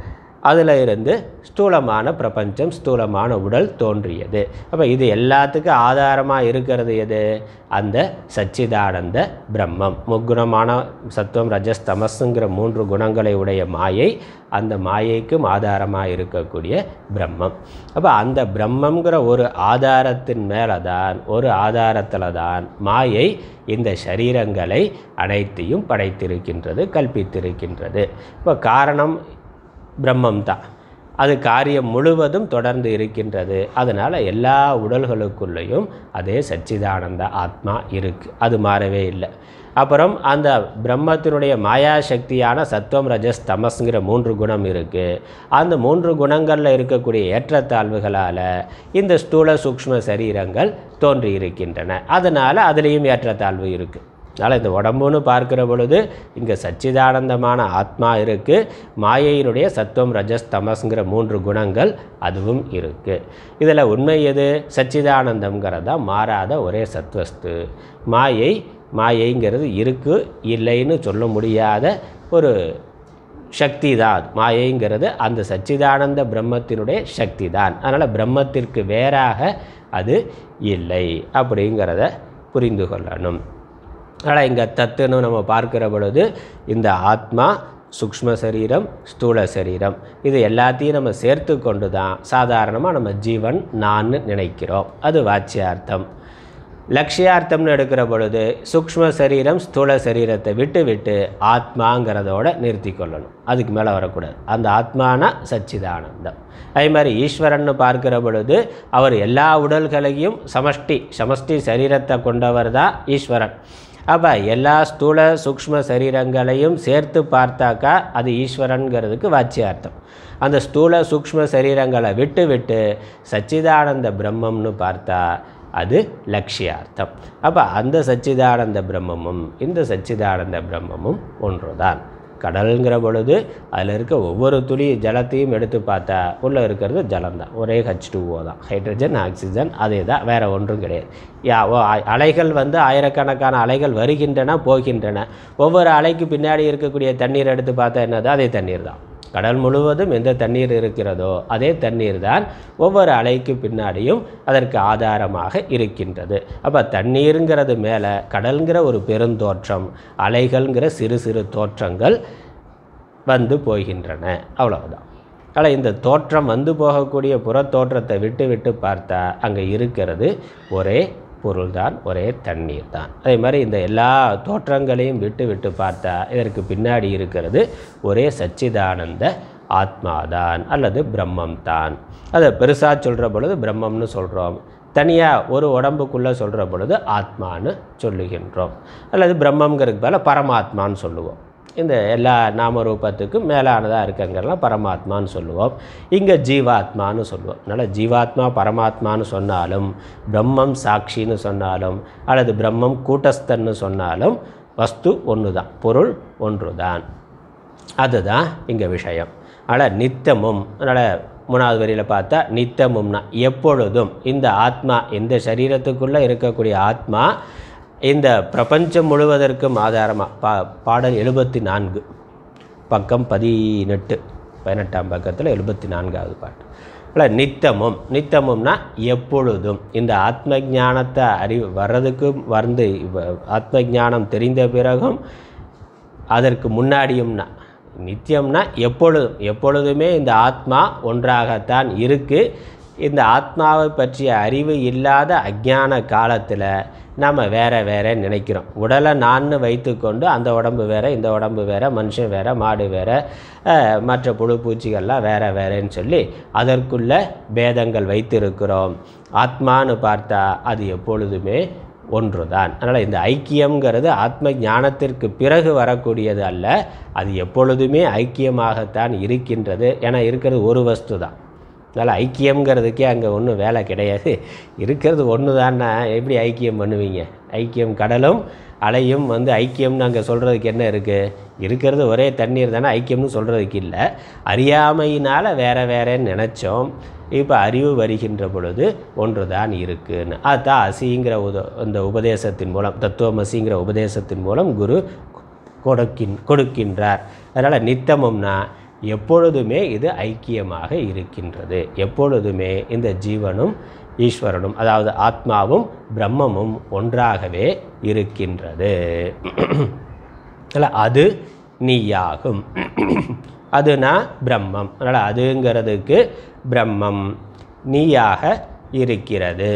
அதில் இருந்து ஸ்தூலமான பிரபஞ்சம் ஸ்தூலமான உடல் தோன்றியது அப்போ இது எல்லாத்துக்கும் ஆதாரமாக இருக்கிறது எது அந்த சச்சிதானந்த பிரம்மம் முக்குணமான சத்துவம் ரஜஸ் தமஸுங்கிற மூன்று குணங்களை உடைய மாயை அந்த மாயைக்கும் ஆதாரமாக இருக்கக்கூடிய பிரம்மம் அப்போ அந்த பிரம்மங்கிற ஒரு ஆதாரத்தின் மேலே தான் ஒரு ஆதாரத்தில் தான் மாயை இந்த சரீரங்களை அனைத்தையும் படைத்திருக்கின்றது கல்பித்திருக்கின்றது இப்போ காரணம் பிரம்மம் தான் அது காரியம் முழுவதும் தொடர்ந்து இருக்கின்றது அதனால் எல்லா உடல்களுக்குள்ளேயும் அதே சச்சிதானந்த ஆத்மா இருக்குது அது மாறவே இல்லை அப்புறம் அந்த பிரம்மத்தினுடைய மாயா சக்தியான சத்துவம் ரஜஸ் தமஸ்ங்கிற மூன்று குணம் இருக்குது அந்த மூன்று குணங்களில் இருக்கக்கூடிய ஏற்றத்தாழ்வுகளால் இந்த ஸ்தூல சூக்ஷ்ம சரீரங்கள் தோன்றி இருக்கின்றன அதனால் அதுலேயும் ஏற்றத்தாழ்வு இருக்குது அதனால் இந்த உடம்புன்னு பார்க்கிற பொழுது இங்கே சச்சிதானந்தமான ஆத்மா இருக்குது மாயையினுடைய சத்துவம் ரஜஸ் தமஸ்ங்கிற மூன்று குணங்கள் அதுவும் இருக்குது இதில் உண்மை எது சச்சிதானந்தம்ங்கிறது தான் மாறாத ஒரே சத்வஸ்து மாயை மாயைங்கிறது இருக்கு இல்லைன்னு சொல்ல முடியாத ஒரு சக்தி தான் மாயைங்கிறது அந்த சச்சிதானந்த பிரம்மத்தினுடைய சக்தி தான் அதனால் பிரம்மத்திற்கு வேறாக அது இல்லை அப்படிங்கிறத புரிந்து கொள்ளணும் ஆனால் இங்கே தத்துன்னு நம்ம பார்க்கிற பொழுது இந்த ஆத்மா சூக்ஷ்ம சரீரம் ஸ்தூல சரீரம் இது எல்லாத்தையும் நம்ம சேர்த்து கொண்டு தான் சாதாரணமாக நம்ம ஜீவன் நான் நினைக்கிறோம் அது வாச்சியார்த்தம் லட்சியார்த்தம்னு எடுக்கிற பொழுது சூக்ஷ்ம சரீரம் ஸ்தூல சரீரத்தை விட்டு விட்டு ஆத்மாங்கிறதோட நிறுத்தி கொள்ளணும் அதுக்கு மேலே வரக்கூடாது அந்த ஆத்மானா சச்சிதானந்தம் அதே மாதிரி ஈஸ்வரன்னு பார்க்கிற பொழுது அவர் எல்லா உடல்களையும் சமஷ்டி சமஷ்டி சரீரத்தை கொண்டவர் தான் ஈஸ்வரன் அப்போ எல்லா ஸ்தூல சூக்ஷ்ம சரீரங்களையும் சேர்த்து பார்த்தாக்கா அது ஈஸ்வரன்கிறதுக்கு வாச்சியார்த்தம் அந்த ஸ்தூல சூக்ஷ்ம சரீரங்களை விட்டு விட்டு சச்சிதானந்த பிரம்மம்னு பார்த்தா அது லட்சியார்த்தம் அப்போ அந்த சச்சிதானந்த பிரம்மமும் இந்த சச்சிதானந்த பிரம்மமும் ஒன்றுதான் கடல்ங்கிற பொழுது அதில் இருக்க ஒவ்வொரு துளி ஜலத்தையும் எடுத்து பார்த்தா உள்ளே இருக்கிறது ஜலம்தான் ஒரே ஹச் டூஓ தான் ஹைட்ரஜன் ஆக்சிஜன் அதே தான் வேறு ஒன்றும் கிடையாது யா ஓ அ- அலைகள் வந்து ஆயிரக்கணக்கான அலைகள் வருகின்றன போகின்றன ஒவ்வொரு அலைக்கு பின்னாடி இருக்கக்கூடிய தண்ணீர் எடுத்து பார்த்தா என்னது அதே தண்ணீர் தான் கடல் முழுவதும் எந்த தண்ணீர் இருக்கிறதோ அதே தண்ணீர் தான் ஒவ்வொரு அலைக்கு பின்னாடியும் அதற்கு ஆதாரமாக இருக்கின்றது அப்போ தண்ணீருங்கிறது மேலே கடல்ங்கிற ஒரு பெருந்தோற்றம் அலைகள்ங்கிற சிறு சிறு தோற்றங்கள் வந்து போகின்றன அவ்வளவுதான் ஆனால் இந்த தோற்றம் வந்து போகக்கூடிய புறத்தோற்றத்தை விட்டு விட்டு பார்த்தா அங்கே இருக்கிறது ஒரே பொருள்தான் ஒரே தண்ணீர் தான் அதே மாதிரி இந்த எல்லா தோற்றங்களையும் விட்டு விட்டு பார்த்தா இதற்கு பின்னாடி இருக்கிறது ஒரே சச்சிதானந்த ஆத்மாதான் அல்லது பிரம்மம் தான் அதை பெருசாக சொல்கிற பொழுது பிரம்மம்னு சொல்கிறோம் தனியாக ஒரு உடம்புக்குள்ளே சொல்கிற பொழுது ஆத்மான்னு சொல்லுகின்றோம் அல்லது பிரம்மங்கிறதுக்கு பதிலா பரமாத்மான்னு சொல்லுவோம் இந்த எல்லா நாமரூபத்துக்கும் மேலானதாக இருக்கங்கிறலாம் பரமாத்மான்னு சொல்லுவோம் இங்கே ஜீவாத்மான்னு சொல்லுவோம் அதனால் ஜீவாத்மா பரமாத்மான்னு சொன்னாலும் பிரம்மம் சாட்சின்னு சொன்னாலும் அல்லது பிரம்மம் கூட்டஸ்தன்னு சொன்னாலும் வஸ்து ஒன்று தான் பொருள் ஒன்று தான் அதுதான் இங்கே விஷயம் அதனால் நித்தமும் அதனால் மூணாவது வரியில் பார்த்தா நித்தமும்னா எப்பொழுதும் இந்த ஆத்மா இந்த சரீரத்துக்குள்ளே இருக்கக்கூடிய ஆத்மா இந்த பிரபஞ்சம் முழுவதற்கும் ஆதாரமாக பா பாடல் எழுபத்தி நான்கு பக்கம் பதினெட்டு பதினெட்டாம் பக்கத்தில் எழுபத்தி நான்காவது பாட்டு இல்லை நித்தமும் நித்தமும்னா எப்பொழுதும் இந்த ஆத்ம ஞானத்தை அறிவு வர்றதுக்கும் வந்து இவ- ஆத்ம ஞானம் தெரிந்த பிறகும் அதற்கு முன்னாடியும்னா நித்தியம்னா எப்பொழுதும் எப்பொழுதுமே இந்த ஆத்மா ஒன்றாகத்தான் இருக்குது இந்த ஆத்மாவை பற்றிய அறிவு இல்லாத அஜ்ஞான காலத்தில் நம்ம வேற வேற நினைக்கிறோம் உடலை நான்னு வைத்துக்கொண்டு அந்த உடம்பு வேற இந்த உடம்பு வேற மனுஷன் வேற மாடு வேற அஹ், மற்ற புழு பூச்சிகள்லாம் வேற வேறன்னு சொல்லி அதற்குள்ள பேதங்கள் வைத்திருக்கிறோம் ஆத்மான்னு பார்த்தா அது எப்பொழுதுமே ஒன்றுதான் அதனால் இந்த ஐக்கியம்ங்கிறது ஆத்ம ஞானத்திற்கு பிறகு வரக்கூடியது அல்ல அது எப்பொழுதுமே ஐக்கியமாகத்தான் இருக்கின்றது ஏன்னா இருக்கிறது ஒரு வஸ்து தான் அதனால் ஐக்கியம்ங்கிறதுக்கே அங்கே ஒன்றும் வேலை கிடையாது இருக்கிறது ஒன்று தானே எப்படி ஐக்கியம் பண்ணுவீங்க ஐக்கியம் கடலும் அலையும் வந்து ஐக்கியம்னு அங்கே சொல்கிறதுக்கு என்ன இருக்குது இருக்கிறது ஒரே தண்ணீர் தானே ஐக்கியம்னு சொல்கிறதுக்கு இல்லை அறியாமையினால் வேற வேறேன்னு நினச்சோம் இப்போ அறிவு வருகின்ற பொழுது ஒன்று தான் இருக்குன்னு அதுதான் அசிங்கிற உத இந்த உபதேசத்தின் மூலம் தத்துவமசிங்கிற உபதேசத்தின் மூலம் குரு கொடுக்கின் கொடுக்கின்றார் அதனால் நித்தமும்னா எப்பொழுதுமே இது ஐக்கியமாக இருக்கின்றது எப்பொழுதுமே இந்த ஜீவனும் ஈஸ்வரனும் அதாவது ஆத்மாவும் பிரம்மமும் ஒன்றாகவே இருக்கின்றது அதனால் அது நீயாகும் அதுனா பிரம்மம் அதனால் அதுங்கிறதுக்கு பிரம்மம் நீயாக இருக்கிறது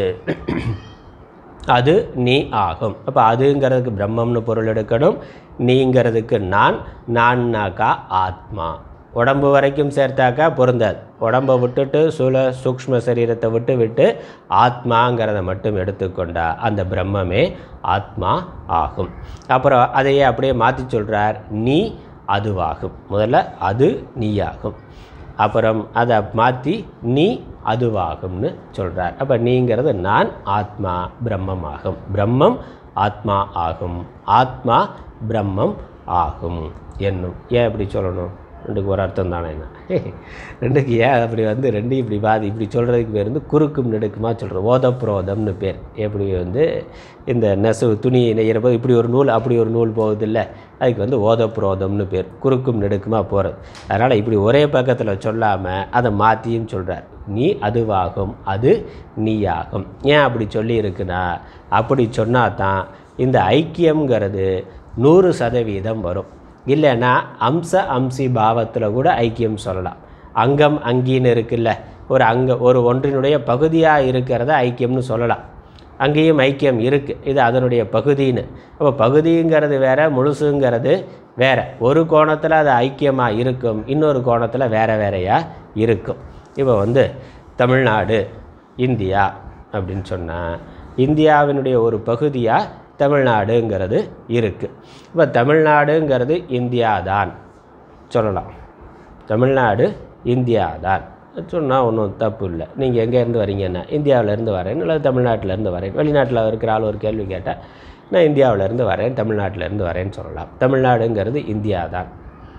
அது நீ ஆகும் அப்போ அதுங்கிறதுக்கு பிரம்மம்னு பொருள் எடுக்கணும் நீங்கிறதுக்கு நான் நான்னாக்கா ஆத்மா உடம்பு வரைக்கும் சேர்த்தாக்கா பொருந்தாது உடம்பை விட்டுட்டு சுல சூக்ஷ்ம சரீரத்தை விட்டு விட்டு ஆத்மாங்கிறத மட்டும் எடுத்துக்கொண்டா அந்த பிரம்மமே ஆத்மா ஆகும் அப்புறம் அதையே அப்படியே மாற்றி சொல்கிறார் நீ அதுவாகும் முதல்ல அது நீயாகும் அப்புறம் அதை மாற்றி நீ அதுவாகும்னு சொல்கிறார் அப்போ நீங்கிறது நான் ஆத்மா பிரம்மம் ஆகும் பிரம்மம் ஆத்மா ஆகும் ஆத்மா பிரம்மம் ஆகும் என்னும் ஏன் இப்படி சொல்லணும் ரெண்டுக்கு ஒரு அர்த்தம் தானே என்ன ரெண்டுக்கு ஏன் அப்படி வந்து ரெண்டு இப்படி பாதி இப்படி சொல்கிறதுக்கு பேர் வந்து குறுக்கும் நெடுக்குமா சொல்கிறோம் ஓதப்புரோதம்னு பேர் எப்படி வந்து இந்த நெசவு துணி நெய்கிறப்போ இப்படி ஒரு நூல் அப்படி ஒரு நூல் போகுது இல்லை அதுக்கு வந்து ஓதப்புரோதம்னு பேர் குறுக்கும் நெடுக்குமா போகிறது அதனால் இப்படி ஒரே பக்கத்தில் சொல்லாமல் அதை மாற்றியும் சொல்கிறார் நீ அதுவாகும் அது நீயாகும் ஏன் அப்படி சொல்லியிருக்குன்னா அப்படி சொன்னால் தான் இந்த ஐக்கியம்ங்கிறது நூறு சதவீதம் வரும் இல்லைன்னா அம்ச அம்சி பாவத்தில் கூட ஐக்கியம் சொல்லலாம் அங்கம் அங்கின்னு இருக்குல்ல ஒரு அங்க ஒரு ஒன்றினுடைய பகுதியாக இருக்கிறத ஐக்கியம்னு சொல்லலாம் அங்கேயும் ஐக்கியம் இருக்குது இது அதனுடைய பகுதின்னு அப்போ பகுதிங்கிறது வேற முழுசுங்கிறது வேற ஒரு கோணத்தில் அது ஐக்கியமாக இருக்கும் இன்னொரு கோணத்தில் வேற வேறையாக இருக்கும் இப்போ வந்து தமிழ்நாடு இந்தியா அப்படின்னு சொன்னால் இந்தியாவினுடைய ஒரு பகுதியாக தமிழ்நாடுங்கிறது இருக்குது இப்போ தமிழ்நாடுங்கிறது இந்தியா தான் சொல்லலாம் தமிழ்நாடு இந்தியா தான் சொன்னால் ஒன்றும் தப்பு இல்லை நீங்கள் எங்கேருந்து வரீங்கன்னா இந்தியாவிலேருந்து வரேன் இல்லை தமிழ்நாட்டிலேருந்து வரேன் வெளிநாட்டில் இருக்கிற ஆள் ஒரு கேள்வி கேட்டால் நான் இந்தியாவிலேருந்து வரேன் தமிழ்நாட்டிலேருந்து வரேன்னு சொல்லலாம் தமிழ்நாடுங்கிறது இந்தியா தான்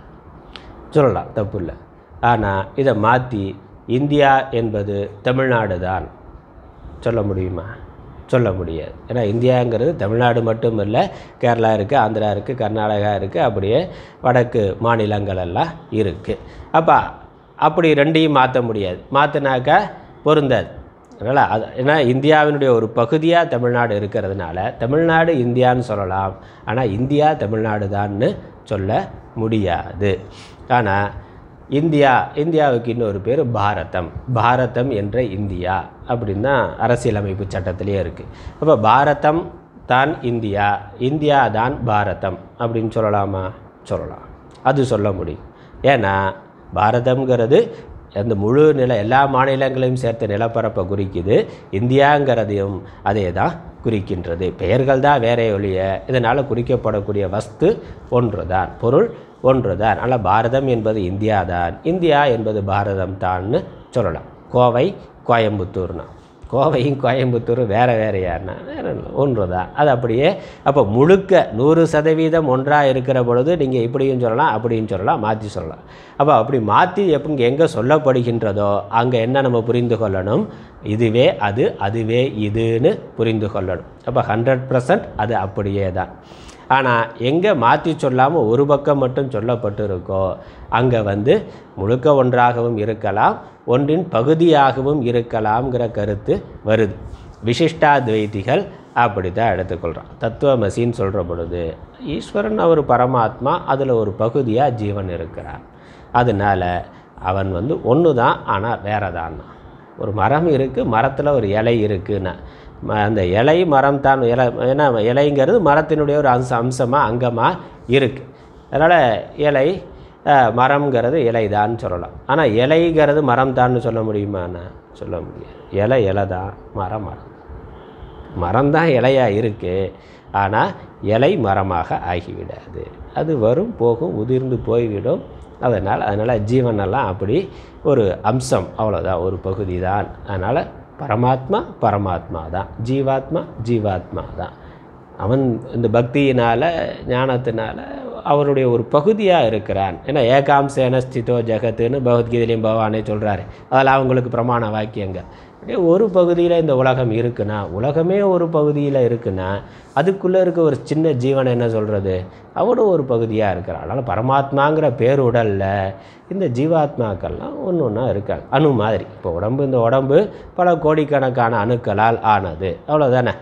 சொல்லலாம் தப்பு இல்லை ஆனால் இதை மாற்றி இந்தியா என்பது தமிழ்நாடு தான் சொல்ல முடியுமா சொல்ல முடியாது ஏன்னா இந்தியாங்கிறது தமிழ்நாடு மட்டும் இல்லை கேரளா இருக்குது ஆந்திரா இருக்குது கர்நாடகா இருக்குது அப்படியே வடக்கு மாநிலங்கள் எல்லாம் இருக்குது அப்போ அப்படி ரெண்டையும் மாற்ற முடியாது மாற்றினாக்கா பொருந்தாது அதனால் அது ஏன்னா இந்தியாவினுடைய ஒரு பகுதியாக தமிழ்நாடு இருக்கிறதுனால தமிழ்நாடு இந்தியான்னு சொல்லலாம் ஆனால் இந்தியா தமிழ்நாடு தான்னு சொல்ல முடியாது ஆனால் இந்தியா இந்தியாவுக்கு இன்னொரு பேர் பாரதம் பாரதம் என்ற இந்தியா அப்படின்னு தான் அரசியலமைப்பு சட்டத்திலே இருக்குது அப்போ பாரதம் தான் இந்தியா இந்தியா தான் பாரதம் அப்படின்னு சொல்லலாமா சொல்லலாம் அது சொல்ல முடியும் ஏன்னா பாரதம்ங்கிறது அந்த முழு நில எல்லா மாநிலங்களையும் சேர்த்த நிலப்பரப்பை குறிக்குது இந்தியாங்கிறதையும் அதே தான் குறிக்கின்றது பெயர்கள் தான் வேறே ஒழிய இதனால் குறிக்கப்படக்கூடிய வஸ்து ஒன்று தான் பொருள் ஒன்று தான் ஆனால் பாரதம் என்பது இந்தியா தான் இந்தியா என்பது பாரதம் தான்னு சொல்லலாம் கோவை கோயம்புத்தூர்னா கோவையும் கோயம்புத்தூரும் வேறு வேறையானா வேற ஒன்று தான் அது அப்படியே அப்போ முழுக்க நூறு சதவீதம் ஒன்றாக இருக்கிற பொழுது நீங்கள் இப்படியும் சொல்லலாம் அப்படியும் சொல்லலாம் மாற்றி சொல்லலாம் அப்போ அப்படி மாற்றி எப்போ எங்கே சொல்லப்படுகின்றதோ அங்கே என்ன நம்ம புரிந்து கொள்ளணும் இதுவே அது அதுவே இதுன்னு புரிந்து கொள்ளணும் அப்போ ஹண்ட்ரட் அது அப்படியே தான் ஆனால் எங்கே மாற்றி சொல்லாமல் ஒரு பக்கம் மட்டும் சொல்லப்பட்டு இருக்கோ அங்கே வந்து முழுக்க ஒன்றாகவும் இருக்கலாம் ஒன்றின் பகுதியாகவும் இருக்கலாம்ங்கிற கருத்து வருது விசிஷ்டாத்வைதிகள் அப்படி தான் எடுத்துக்கொள்கிறான் தத்துவமசின்னு சொல்கிற பொழுது ஈஸ்வரன் அவர் பரமாத்மா அதில் ஒரு பகுதியாக ஜீவன் இருக்கிறான் அதனால் அவன் வந்து ஒன்று தான் ஆனால் வேற தான் ஒரு மரம் இருக்குது மரத்தில் ஒரு இலை இருக்குன்னா ம- அந்த இலை மரம் தான் இலை ஏன்னா இலைங்கிறது மரத்தினுடைய ஒரு அம்ச அம்சமாக அங்கமாக இருக்குது அதனால் இலை அஹ், மரம்ங்கிறது இலை தான் சொல்லலாம் ஆனால் இலைங்கிறது மரம் தான்னு சொல்ல முடியுமாண்ணா சொல்ல முடியாது இலை இலை தான் மரம் மரம் மரம் தான் இலையாக இருக்குது ஆனால் இலை மரமாக ஆகிவிடாது அது வரும் போகும் உதிர்ந்து போய்விடும் அதனால் அதனால் ஜீவனெல்லாம் அப்படி ஒரு அம்சம் அவ்வளோதான் ஒரு பகுதி தான் அதனால் பரமாத்மா பரமாத்மா தான் ஜீவாத்மா ஜீவாத்மா தான் அவன் இந்த பக்தியினால் ஞானத்தினால அவருடைய ஒரு பகுதியாக இருக்கிறான் ஏன்னா ஏகாம்சேன ஸ்திதோ ஜெகத்துன்னு பகவத்கீதையிலையும் பகவானே சொல்கிறாரு அதில் அவங்களுக்கு பிரமாண வாக்கியங்க அப்படியே ஒரு பகுதியில் இந்த உலகம் இருக்குன்னா உலகமே ஒரு பகுதியில் இருக்குன்னா அதுக்குள்ளே இருக்க ஒரு சின்ன ஜீவனை என்ன சொல்கிறது அவனும் ஒரு பகுதியாக இருக்கிறான் அதனால் பரமாத்மாங்கிற பேருடலில் இந்த ஜீவாத்மாக்கள்லாம் ஒன்று ஒன்றா இருக்காங்க அணு மாதிரி இப்போ உடம்பு இந்த உடம்பு பல கோடிக்கணக்கான அணுக்களால் ஆனது அவ்வளோதானே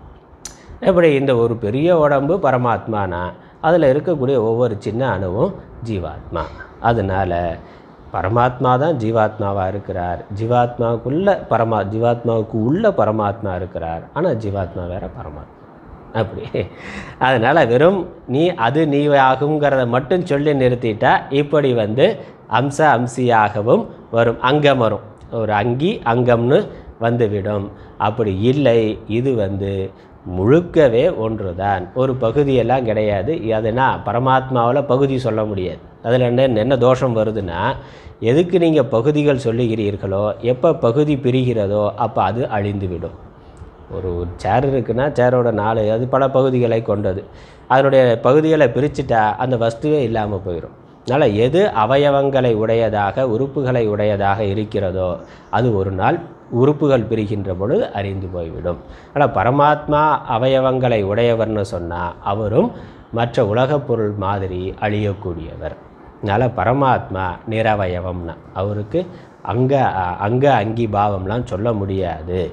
எப்படி இந்த ஒரு பெரிய உடம்பு பரமாத்மானா அதில் இருக்கக்கூடிய ஒவ்வொரு சின்ன அணுவும் ஜீவாத்மா அதனால் பரமாத்மா தான் ஜீவாத்மாவாக இருக்கிறார் ஜீவாத்மாவுக்குள்ள பரமா ஜீவாத்மாவுக்கு உள்ள பரமாத்மா இருக்கிறார் ஆனால் ஜீவாத்மா வேற பரமாத்மா அப்படி அதனால் வெறும் நீ அது நீ ஆகுங்கிறத மட்டும் சொல்லி நிறுத்திட்டா இப்படி வந்து அம்ச அம்சியாகவும் வரும் அங்கம் வரும் ஒரு அங்கி அங்கம்னு வந்துவிடும் அப்படி இல்லை இது வந்து முழுக்கவே ஒன்றுதான் ஒரு பகுதியெல்லாம் கிடையாது அதுனா பரமாத்மாவில் பகுதி சொல்ல முடியாது அதில் என்ன என்ன தோஷம் வருதுன்னா எதுக்கு நீங்கள் பகுதிகள் சொல்லுகிறீர்களோ எப்போ பகுதி பிரிகிறதோ அப்போ அது அழிந்துவிடும் ஒரு சேர் இருக்குன்னா சேரோட நாலு அது பல பகுதிகளை கொண்டது அதனுடைய பகுதிகளை பிரிச்சுட்டா அந்த வஸ்துவே இல்லாமல் போயிடும் அதனால் எது அவயவங்களை உடையதாக உறுப்புகளை உடையதாக இருக்கிறதோ அது ஒரு நாள் உறுப்புகள் பிரிகின்ற பொழுது அறிந்து போய்விடும் ஆனால் பரமாத்மா அவயவங்களை உடையவர்னு சொன்னால் அவரும் மற்ற உலகப் பொருள் மாதிரி அழியக்கூடியவர் அதனால் பரமாத்மா நிரவயவம்னா அவருக்கு அங்க அங்க அங்கி பாவம்லாம் சொல்ல முடியாது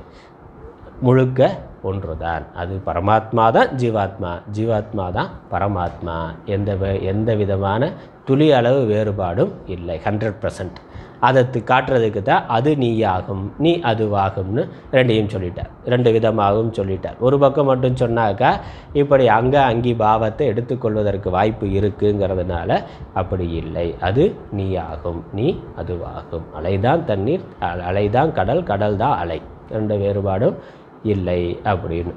முழுக்க ஒன்றுதான் அது பரமாத்மா தான் ஜீவாத்மா ஜீவாத்மா தான் பரமாத்மா எந்த வே- எந்த விதமான துளி அளவு வேறுபாடும் இல்லை ஹண்ட்ரட் பர்சன்ட் அதை தி- காட்டுறதுக்கு தான் அது நீயாகும் நீ அதுவாகும்னு ரெண்டையும் சொல்லிட்டார் ரெண்டு விதமாகவும் சொல்லிட்டார் ஒரு பக்கம் மட்டும் சொன்னாக்கா இப்படி அங்க அங்கி பாவத்தை எடுத்துக்கொள்வதற்கு வாய்ப்பு இருக்குங்கிறதுனால அப்படி இல்லை அது நீயாகும் நீ அதுவாகும் அலைதான் தண்ணீர் அ- அலைதான் கடல் கடல் தான் அலை ரெண்டு வேறுபாடும் இல்லை அப்படின்னு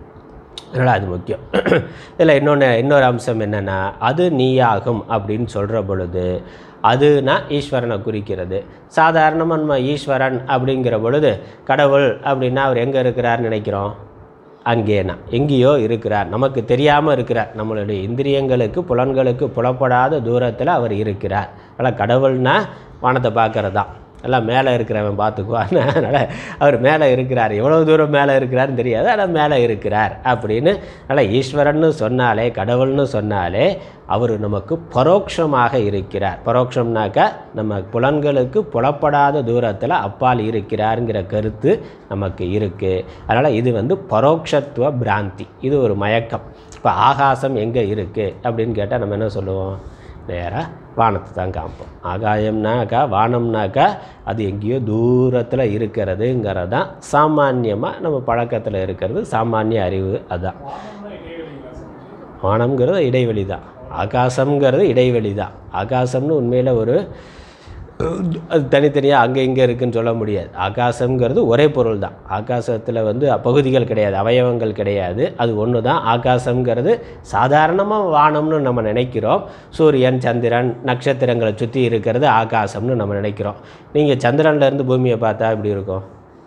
அதனால் அது முக்கியம் இதில் இன்னொன்று இன்னொரு அம்சம் என்னென்னா அது நீயாகும் அப்படின்னு சொல்கிற பொழுது அதுனா ஈஸ்வரனை குறிக்கிறது சாதாரணமாக நம்ம ஈஸ்வரன் அப்படிங்கிற பொழுது கடவுள் அப்படின்னா அவர் எங்கே இருக்கிறார்னு நினைக்கிறோம் அங்கேனா எங்கேயோ இருக்கிறார் நமக்கு தெரியாமல் இருக்கிறார் நம்மளுடைய இந்திரியங்களுக்கு புலன்களுக்கு புலப்படாத தூரத்தில் அவர் இருக்கிறார் அதனால் கடவுள்னா வானத்தை பார்க்கறது தான் எல்லாம் மேலே இருக்கிறவன் பார்த்துக்குவான் அதனால் அவர் மேலே இருக்கிறார் எவ்வளோ தூரம் மேலே இருக்கிறாருன்னு தெரியாது ஆனால் மேலே இருக்கிறார் அப்படின்னு அதனால் ஈஸ்வரன்னு சொன்னாலே கடவுள்னு சொன்னாலே அவர் நமக்கு பரோட்சமாக இருக்கிறார் பரோட்சம்னாக்கா நம்ம புலன்களுக்கு புலப்படாத தூரத்தில் அப்பால் இருக்கிறாருங்கிற கருத்து நமக்கு இருக்குது அதனால் இது வந்து பரோட்சத்துவ பிராந்தி இது ஒரு மயக்கம் இப்போ ஆகாசம் எங்கே இருக்குது அப்படின்னு கேட்டால் நம்ம என்ன சொல்லுவோம் நேராக வானத்தை தான் காமிப்போம் ஆகாயம்னாக்கா வானம்னாக்கா அது எங்கேயோ தூரத்தில் இருக்கிறதுங்கிறது தான் சாமான்யமாக நம்ம பழக்கத்தில் இருக்கிறது சாமானிய அறிவு அதுதான் வானம்ங்கிறது இடைவெளி தான் ஆகாசம்ங்கிறது இடைவெளி தான் ஆகாசம்னு உண்மையில் ஒரு அது தனித்தனியாக அங்கே இங்கே இருக்குன்னு சொல்ல முடியாது ஆகாசம்ங்கிறது ஒரே பொருள் தான் ஆகாசத்தில் வந்து பகுதிகள் கிடையாது அவயவங்கள் கிடையாது அது ஒன்று தான் ஆகாசம்ங்கிறது சாதாரணமாக வானம்னு நம்ம நினைக்கிறோம் சூரியன் சந்திரன் நட்சத்திரங்களை சுற்றி இருக்கிறது ஆகாசம்னு நம்ம நினைக்கிறோம் நீங்கள் சந்திரன்லேருந்து பூமியை பார்த்தா எப்படி இருக்கும்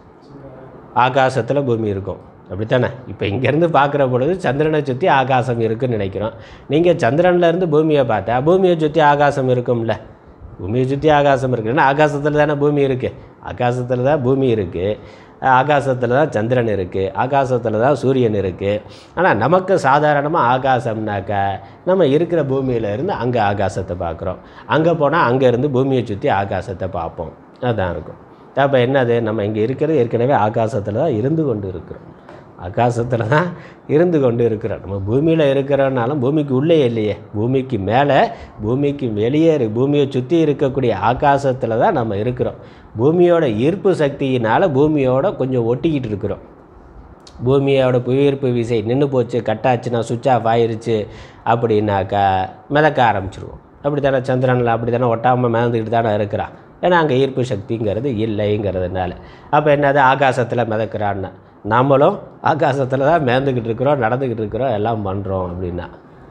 ஆகாசத்தில் பூமி இருக்கும் அப்படித்தானே இப்போ இங்கேருந்து பார்க்குற பொழுது சந்திரனை சுற்றி ஆகாசம் இருக்குன்னு நினைக்கிறோம் நீங்கள் சந்திரன்லேருந்து பூமியை பார்த்தா பூமியை சுற்றி ஆகாசம் இருக்கும்ல பூமியை சுற்றி ஆகாசம் இருக்குன்னா ஆகாசத்தில் தானே பூமி இருக்குது ஆகாசத்தில் தான் பூமி இருக்குது ஆகாசத்தில் தான் சந்திரன் இருக்குது ஆகாசத்தில் தான் சூரியன் இருக்குது ஆனால் நமக்கு சாதாரணமாக ஆகாசம்னாக்கா நம்ம இருக்கிற பூமியில இருந்து அங்கே ஆகாசத்தை பார்க்குறோம் அங்கே போனால் அங்கேருந்து பூமியை சுற்றி ஆகாசத்தை பார்ப்போம் அதுதான் இருக்கும் அப்போ என்னது நம்ம இங்கே இருக்கிறது ஏற்கனவே ஆகாசத்தில் தான் இருந்து கொண்டு இருக்கிறோம் ஆகாசத்தில் தான் இருந்து கொண்டு இருக்கிறோம் நம்ம பூமியில் இருக்கிறனாலும் பூமிக்கு உள்ளே இல்லையே பூமிக்கு மேலே பூமிக்கு வெளியே இரு பூமியை சுற்றி இருக்கக்கூடிய ஆகாசத்தில் தான் நம்ம இருக்கிறோம் பூமியோட ஈர்ப்பு சக்தியினால் பூமியோட கொஞ்சம் ஒட்டிக்கிட்டு இருக்கிறோம் பூமியோட புவியீர்ப்பு விசை நின்று போச்சு கட்டாச்சுன்னா சுவிட்ச் ஆஃப் ஆயிருச்சு அப்படின்னாக்கா மிதக்க ஆரம்பிச்சிருவோம் அப்படி தானே சந்திரனில் அப்படி தானே ஒட்டாமல் மிதந்துக்கிட்டு தானே இருக்கிறான் ஏன்னா அங்கே ஈர்ப்பு சக்திங்கிறது இல்லைங்கிறதுனால அப்போ என்னது ஆகாசத்தில் மிதக்கிறான்னா நாமளும் ஆகாசத்தில் தான் மிதந்துக்கிட்டு இருக்கிறோம் நடந்துக்கிட்டு இருக்கிறோம் எல்லாம் பண்ணுறோம் அப்படின்னா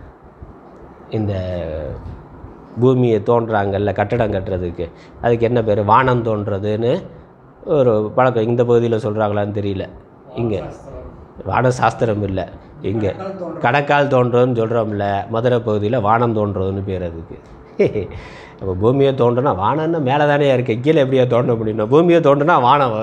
இந்த பூமியை தோன்றாங்கல்ல கட்டடம் கட்டுறதுக்கு அதுக்கு என்ன பேர் வானம் தோன்றதுன்னு ஒரு பழக்கம் இந்த பகுதியில் சொல்கிறாங்களான்னு தெரியல இங்கே வான சாஸ்திரம் இல்லை இங்கே கடக்கால் தோன்றதுன்னு சொல்கிறோம்ல மதுரை பகுதியில் வானம் தோன்றதுன்னு பேர் அதுக்கு அப்போ பூமியை தோன்றுனா வானம்னா மேலே தானே இருக்குது கீழே எப்படியா தோண்ட முடியும் பூமியை தோன்றுனா வானம் வரும்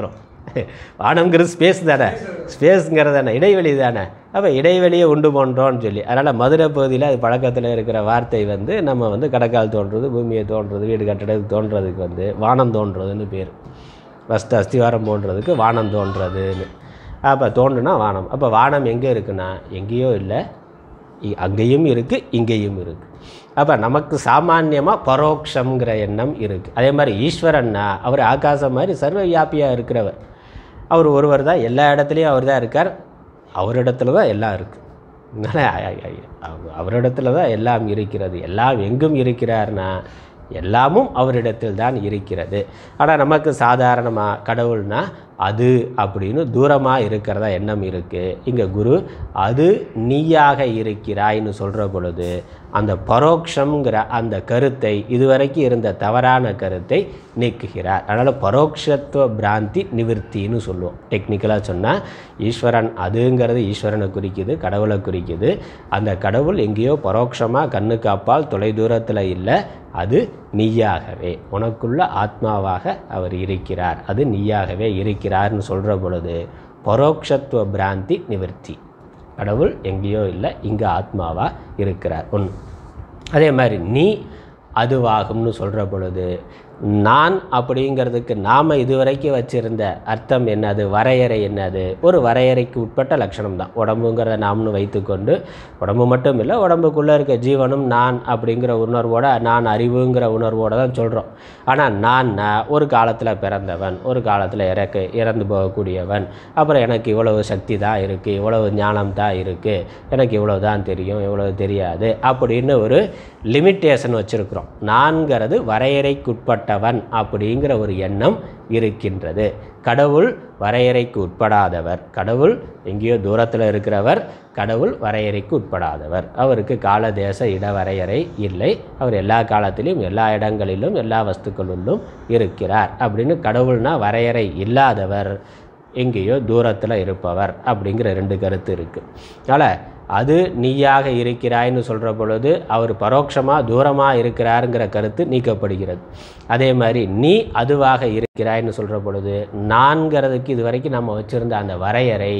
வானம்ங்கிறது ஸ்பேஸ் தானே ஸ்பேஸுங்கிறது தானே இடைவெளி தானே அப்போ இடைவெளியை உண்டு பண்ணுறோன்னு சொல்லி அதனால் மதுரை பகுதியில் அது பழக்கத்தில் இருக்கிற வார்த்தை வந்து நம்ம வந்து கடக்கால் தோன்றது பூமியை தோன்றது வீடு கட்டடத்துக்கு தோன்றதுக்கு வந்து வானம் தோன்றதுன்னு பேர் ஃபஸ்ட்டு அஸ்திவாரம் போன்றதுக்கு வானம் தோன்றதுன்னு அப்போ தோன்றுனா வானம் அப்போ வானம் எங்கே இருக்குன்னா எங்கேயோ இல்லை இ- அங்கேயும் இருக்குது இங்கேயும் இருக்குது அப்போ நமக்கு சாமான்யமாக பரோக்ஷங்கிற எண்ணம் இருக்குது அதே மாதிரி ஈஸ்வரன்னா அவர் ஆகாசம் மாதிரி சர்வ வியாபியாக இருக்கிறவர் அவர் ஒருவர் தான் எல்லா இடத்துலையும் அவர் தான் இருக்கார் அவரிடத்துல தான் எல்லாம் இருக்குது அதனால அ- அ- அ- அவ- அவரிடத்துல தான் எல்லாம் இருக்கிறது எல்லாம் எங்கும் இருக்கிறார்னா எல்லாமும் அவரிடத்தில் தான் இருக்கிறது ஆனால் நமக்கு சாதாரணமாக கடவுள்னா அது அப்படின்னு தூரமாக இருக்கிறதா எண்ணம் இருக்குது இங்கே குரு அது நீயாக இருக்கிறாய்ன்னு சொல்கிற பொழுது அந்த பரோக்ஷங்கிற அந்த கருத்தை இதுவரைக்கும் இருந்த தவறான கருத்தை நீக்குகிறார் அதனால் பரோக்ஷத்துவ பிராந்தி நிவிர்த்தின்னு சொல்லுவோம் டெக்னிக்கலாக சொன்னால் ஈஸ்வரன் அதுங்கிறது ஈஸ்வரனை குறிக்குது கடவுளை குறிக்குது அந்த கடவுள் எங்கேயோ பரோட்சமாக கண்ணுக்கு அப்பால் தொலை தூரத்தில் இல்லை அது நீயாகவே உனக்குள்ள ஆத்மாவாக அவர் இருக்கிறார் அது நீயாகவே இருக்கிறார்னு சொல்கிற பொழுது பரோக்ஷத்துவ பிராந்தி நிவர்த்தி கடவுள் எங்கேயோ இல்லை இங்கே ஆத்மாவாக இருக்கிறார் ஒன்று அதே மாதிரி நீ அதுவாகும்னு சொல்கிற பொழுது நான் அப்படிங்கிறதுக்கு நாம் இதுவரைக்கும் வச்சிருந்த அர்த்தம் என்னது வரையறை என்னது ஒரு வரையறைக்கு உட்பட்ட லட்சணம் தான் உடம்புங்கிறத நாம்னு வைத்துக்கொண்டு உடம்பு மட்டும் இல்லை உடம்புக்குள்ளே இருக்க ஜீவனும் நான் அப்படிங்கிற உணர்வோட நான் அறிவுங்கிற உணர்வோட தான் சொல்கிறோம் ஆனால் நான் ஒரு காலத்தில் பிறந்தவன் ஒரு காலத்தில் இறக்க இறந்து போகக்கூடியவன் அப்புறம் எனக்கு இவ்வளவு சக்தி தான் இருக்குது இவ்வளவு ஞானம் தான் இருக்குது எனக்கு இவ்வளவு தான் தெரியும் இவ்வளவு தெரியாது அப்படின்னு ஒரு லிமிட்டேஷன் வச்சுருக்குறோம் நான்கிறது வரையறைக்குட்பட்டவன் அப்படிங்கிற ஒரு எண்ணம் இருக்கின்றது கடவுள் வரையறைக்கு உட்படாதவர் கடவுள் எங்கேயோ தூரத்தில் இருக்கிறவர் கடவுள் வரையறைக்கு உட்படாதவர் அவருக்கு கால தேச இட வரையறை இல்லை அவர் எல்லா காலத்திலும் எல்லா இடங்களிலும் எல்லா வஸ்துக்களிலும் இருக்கிறார் அப்படின்னு கடவுள்னா வரையறை இல்லாதவர் எங்கேயோ தூரத்தில் இருப்பவர் அப்படிங்கிற ரெண்டு கருத்து இருக்குது அதனால் அது நீயாக இருக்கிறாய்ன்னு சொல்கிற பொழுது அவர் பரோட்சமாக தூரமாக இருக்கிறாருங்கிற கருத்து நீக்கப்படுகிறது அதே மாதிரி நீ அதுவாக இருக்கிறாய்ன்னு சொல்கிற பொழுது நான்கிறதுக்கு இது வரைக்கும் நம்ம வச்சுருந்த அந்த வரையறை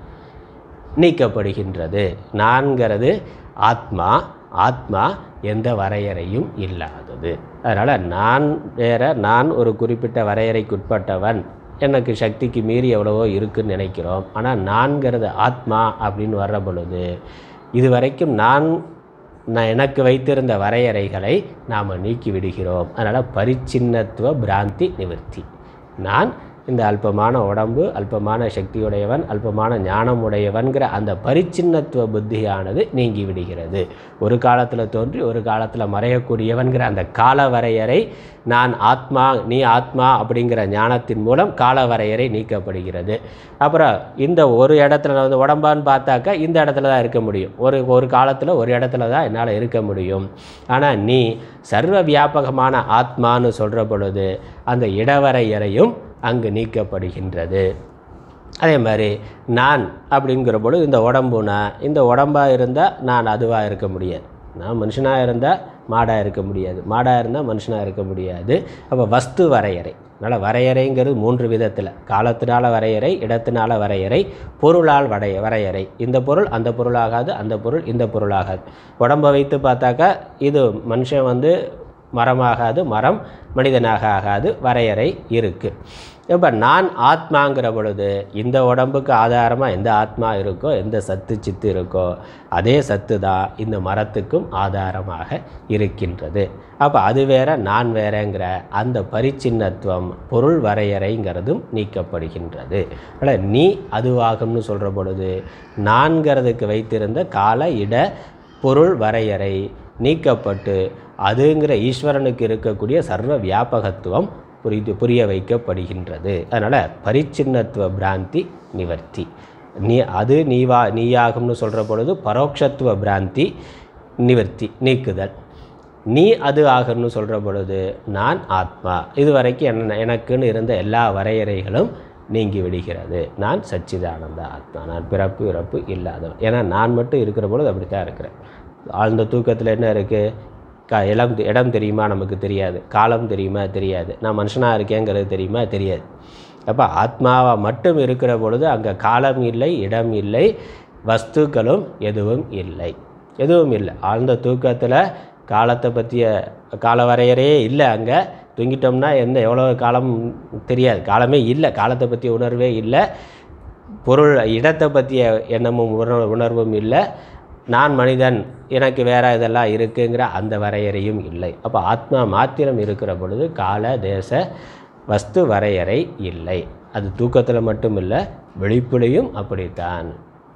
நீக்கப்படுகின்றது நான்கிறது ஆத்மா ஆத்மா எந்த வரையறையும் இல்லாதது அதனால் நான் வேற நான் ஒரு குறிப்பிட்ட வரையறைக்குட்பட்டவன் எனக்கு சக்திக்கு மீறி எவ்வளவோ இருக்குன்னு நினைக்கிறோம் ஆனால் நான்கிறது ஆத்மா அப்படின்னு வர்ற பொழுது இது வரைக்கும் நான் நான் எனக்கு வைத்திருந்த வரையறைகளை நாம் நீக்கி விடுகிறோம் அதனால் பரிச்சின்னத்துவ பிராந்தி நிவர்த்தி நான் இந்த அல்பமான உடம்பு அல்பமான சக்தியுடையவன் அல்பமான ஞானம் உடையவன்கிற அந்த பரிச்சின்னத்துவ புத்தியானது நீங்கி விடுகிறது ஒரு காலத்தில் தோன்றி ஒரு காலத்தில் மறையக்கூடியவன்கிற அந்த கால வரையறை நான் ஆத்மா நீ ஆத்மா அப்படிங்கிற ஞானத்தின் மூலம் கால வரையறை நீக்கப்படுகிறது அப்புறம் இந்த ஒரு இடத்துல வந்து உடம்பான்னு பார்த்தாக்கா இந்த இடத்துல தான் இருக்க முடியும் ஒரு ஒரு காலத்தில் ஒரு இடத்துல தான் என்னால் இருக்க முடியும் ஆனால் நீ சர்வ வியாபகமான ஆத்மான்னு சொல்கிற பொழுது அந்த இடவரையறையும் அங்கு நீக்கப்படுகின்றது அதே மாதிரி நான் அப்படிங்கிற பொழுது இந்த உடம்புனா இந்த உடம்பாக இருந்தால் நான் அதுவாக இருக்க முடியாது நான் மனுஷனாக இருந்தால் மாடாக இருக்க முடியாது மாடாக இருந்தால் மனுஷனாக இருக்க முடியாது அப்போ வஸ்து வரையறை அதனால் வரையறைங்கிறது மூன்று விதத்தில் காலத்தினால வரையறை இடத்தினால வரையறை பொருளால் வடைய வரையறை இந்த பொருள் அந்த பொருளாகாது அந்த பொருள் இந்த பொருளாகாது உடம்பை வைத்து பார்த்தாக்கா இது மனுஷன் வந்து மரமாகாது மரம் மனிதனாக ஆகாது வரையறை இருக்குது இப்போ நான் ஆத்மாங்கிற பொழுது இந்த உடம்புக்கு ஆதாரமாக எந்த ஆத்மா இருக்கோ எந்த சத்து சித்து இருக்கோ அதே சத்து தான் இந்த மரத்துக்கும் ஆதாரமாக இருக்கின்றது அப்போ அது வேற நான் வேறங்கிற அந்த பரிச்சின்னத்துவம் பொருள் வரையறைங்கிறதும் நீக்கப்படுகின்றது அதனால் நீ அதுவாகும்னு சொல்கிற பொழுது நான்கிறதுக்கு வைத்திருந்த கால இட பொருள் வரையறை நீக்கப்பட்டு அதுங்கிற ஈஸ்வரனுக்கு இருக்கக்கூடிய சர்வ வியாபகத்துவம் புரிது புரிய வைக்கப்படுகின்றது அதனால் பரிச்சின்னத்துவ பிராந்தி நிவர்த்தி நீ அது நீவா நீயாகும்னு சொல்கிற பொழுது பரோட்சத்துவ பிராந்தி நிவர்த்தி நீக்குதல் நீ அது ஆகணும்னு சொல்கிற பொழுது நான் ஆத்மா இது வரைக்கும் என்ன எனக்குன்னு இருந்த எல்லா வரையறைகளும் நீங்கி விடுகிறது நான் சச்சிதானந்த ஆத்மா நான் பிறப்பு இறப்பு இல்லாதவன் ஏன்னா நான் மட்டும் இருக்கிற பொழுது அப்படி தான் இருக்கிறேன் ஆழ்ந்த தூக்கத்தில் என்ன இருக்குது க இடம் இடம் தெரியுமா நமக்கு தெரியாது காலம் தெரியுமா தெரியாது நான் மனுஷனாக இருக்கேங்கிறது தெரியுமா தெரியாது அப்போ ஆத்மாவா மட்டும் இருக்கிற பொழுது அங்கே காலம் இல்லை இடம் இல்லை வஸ்துக்களும் எதுவும் இல்லை எதுவும் இல்லை ஆழ்ந்த தூக்கத்தில் காலத்தை பற்றிய கால வரையறையே இல்லை அங்கே தூங்கிட்டோம்னா எந்த எவ்வளோ காலம் தெரியாது காலமே இல்லை காலத்தை பற்றிய உணர்வே இல்லை பொருள் இடத்தை பற்றிய எண்ணமும் உணர் உணர்வும் இல்லை நான் மனிதன் எனக்கு வேற இதெல்லாம் இருக்குங்கிற அந்த வரையறையும் இல்லை அப்போ ஆத்மா மாத்திரம் இருக்கிற பொழுது கால தேச வஸ்து வரையறை இல்லை அது தூக்கத்தில் மட்டும் இல்லை விழிப்புலையும் அப்படித்தான்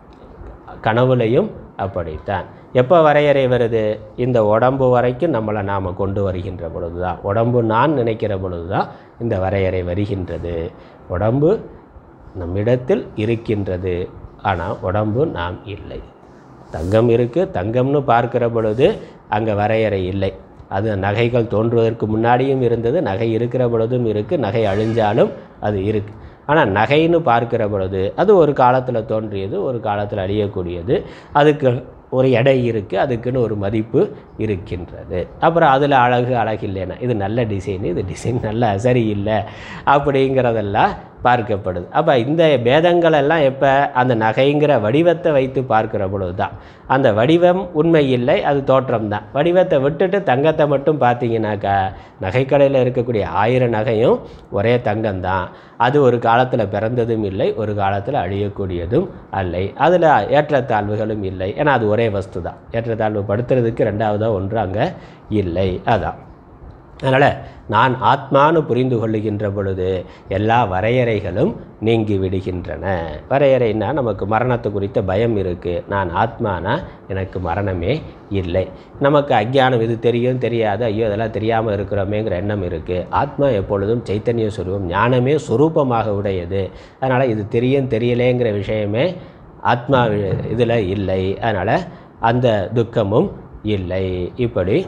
கனவுலையும் அப்படித்தான் எப்போ வரையறை வருது இந்த உடம்பு வரைக்கும் நம்மளை நாம் கொண்டு வருகின்ற பொழுது தான் உடம்பு நான் நினைக்கிற பொழுது தான் இந்த வரையறை வருகின்றது உடம்பு நம்மிடத்தில் இருக்கின்றது ஆனால் உடம்பு நாம் இல்லை தங்கம் இருக்குது தங்கம்னு பார்க்கிற பொழுது அங்கே வரையறை இல்லை அது நகைகள் தோன்றுவதற்கு முன்னாடியும் இருந்தது நகை இருக்கிற பொழுதும் இருக்குது நகை அழிஞ்சாலும் அது இருக்குது ஆனால் நகைன்னு பார்க்கிற பொழுது அது ஒரு காலத்தில் தோன்றியது ஒரு காலத்தில் அழியக்கூடியது அதுக்கு ஒரு எடை இருக்குது அதுக்குன்னு ஒரு மதிப்பு இருக்கின்றது அப்புறம் அதில் அழகு அழகில்லைன்னா இது நல்ல டிசைன் இது டிசைன் நல்லா சரியில்லை அப்படிங்கிறதெல்லாம் பார்க்கப்படுது அப்போ இந்த பேதங்கள் எல்லாம் எப்போ அந்த நகைங்கிற வடிவத்தை வைத்து பார்க்கிற பொழுது தான் அந்த வடிவம் உண்மை இல்லை அது தோற்றம் தான் வடிவத்தை விட்டுட்டு தங்கத்தை மட்டும் பார்த்தீங்கன்னாக்கா நகைக்கடையில் இருக்கக்கூடிய ஆயிரம் நகையும் ஒரே தங்கம்தான் அது ஒரு காலத்தில் பிறந்ததும் இல்லை ஒரு காலத்தில் அழியக்கூடியதும் அல்லை அதில் ஏற்றத்தாழ்வுகளும் இல்லை ஏன்னா அது ஒரே வஸ்து தான் ஏற்றத்தாழ்வு படுத்துறதுக்கு ரெண்டாவதாக ஒன்று அங்கே இல்லை அதான் அதனால் நான் ஆத்மானு புரிந்து கொள்ளுகின்ற பொழுது எல்லா வரையறைகளும் நீங்கி விடுகின்றன வரையறைன்னா நமக்கு மரணத்தை குறித்த பயம் இருக்குது நான் ஆத்மானா எனக்கு மரணமே இல்லை நமக்கு அஜ்ஞானம் இது தெரியும் தெரியாது ஐயோ இதெல்லாம் தெரியாமல் இருக்கிறோமேங்கிற எண்ணம் இருக்குது ஆத்மா எப்பொழுதும் சைத்தன்ய சுரூபம் ஞானமே சுரூபமாக உடையது அதனால் இது தெரியும் தெரியலேங்கிற விஷயமே ஆத்மா இதில் இல்லை அதனால் அந்த துக்கமும் இல்லை இப்படி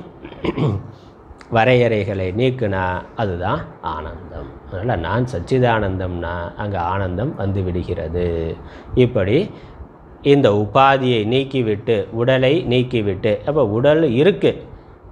வரையறைகளை நீக்குனா அதுதான் ஆனந்தம் அதனால் நான் சச்சிதானந்தம்னா அங்கே ஆனந்தம் வந்து விடுகிறது இப்படி இந்த உபாதியை நீக்கிவிட்டு உடலை நீக்கிவிட்டு அப்போ உடல் இருக்குது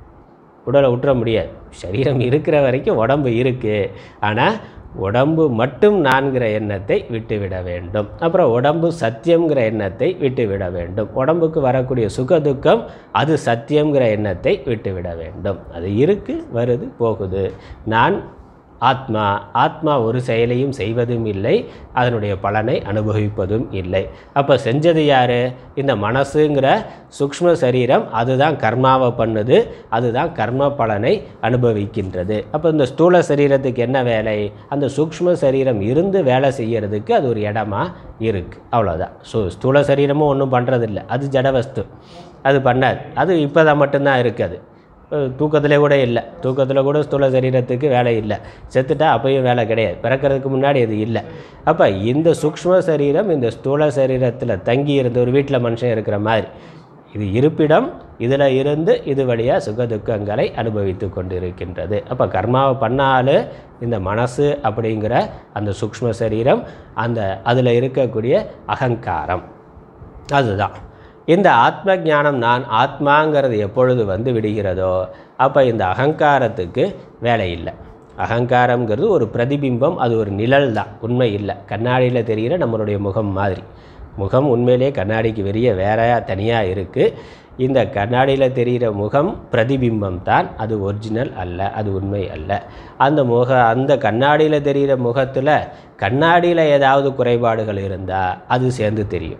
உடலை விட்டுற முடியாது சரீரம் இருக்கிற வரைக்கும் உடம்பு இருக்குது ஆனால் உடம்பு மட்டும் நான்கிற எண்ணத்தை விட்டுவிட வேண்டும் அப்புறம் உடம்பு சத்தியம்ங்கிற எண்ணத்தை விட்டுவிட வேண்டும் உடம்புக்கு வரக்கூடிய சுக துக்கம் அது சத்தியம்ங்கிற எண்ணத்தை விட்டுவிட வேண்டும் அது இருக்குது வருது போகுது நான் ஆத்மா ஆத்மா ஒரு செயலையும் செய்வதும் இல்லை அதனுடைய பலனை அனுபவிப்பதும் இல்லை அப்போ செஞ்சது யார் இந்த மனசுங்கிற சூக்ஷ்ம சரீரம் அதுதான் கர்மாவை பண்ணுது அதுதான் கர்ம பலனை அனுபவிக்கின்றது அப்போ இந்த ஸ்தூல சரீரத்துக்கு என்ன வேலை அந்த சூக்ஷ்ம சரீரம் இருந்து வேலை செய்யறதுக்கு அது ஒரு இடமா இருக்குது அவ்வளோதான் ஸோ ஸ்தூல சரீரமும் ஒன்றும் பண்ணுறதில்ல அது ஜடவஸ்து அது பண்ணாது அது இப்போ தான் மட்டும்தான் இருக்குது தூக்கத்திலே கூட இல்லை தூக்கத்தில் கூட ஸ்தூல சரீரத்துக்கு வேலை இல்லை செத்துட்டா அப்பயும் வேலை கிடையாது பிறக்கிறதுக்கு முன்னாடி அது இல்லை அப்போ இந்த சூக்ஷ்ம சரீரம் இந்த ஸ்தூல சரீரத்தில் தங்கி இருந்த ஒரு வீட்டில் மனுஷன் இருக்கிற மாதிரி இது இருப்பிடம் இதில் இருந்து இது வழியாக சுக துக்கங்களை அனுபவித்து கொண்டு இருக்கின்றது அப்போ கர்மாவை பண்ணாலும் இந்த மனசு அப்படிங்கிற அந்த சூக்ஷ்ம சரீரம் அந்த அதில் இருக்கக்கூடிய அகங்காரம் அதுதான் இந்த ஆத்ம ஞானம் நான் ஆத்மாங்கிறது எப்பொழுது வந்து விடுகிறதோ அப்போ இந்த அகங்காரத்துக்கு வேலை இல்லை அகங்காரங்கிறது ஒரு பிரதிபிம்பம் அது ஒரு நிழல் தான் உண்மை இல்லை கண்ணாடியில் தெரிகிற நம்மளுடைய முகம் மாதிரி முகம் உண்மையிலே கண்ணாடிக்கு வெளியே வேற தனியாக இருக்குது இந்த கண்ணாடியில் தெரிகிற முகம் பிரதிபிம்பம் தான் அது ஒரிஜினல் அல்ல அது உண்மை அல்ல அந்த முக அந்த கண்ணாடியில் தெரிகிற முகத்தில் கண்ணாடியில் ஏதாவது குறைபாடுகள் இருந்தால் அது சேர்ந்து தெரியும்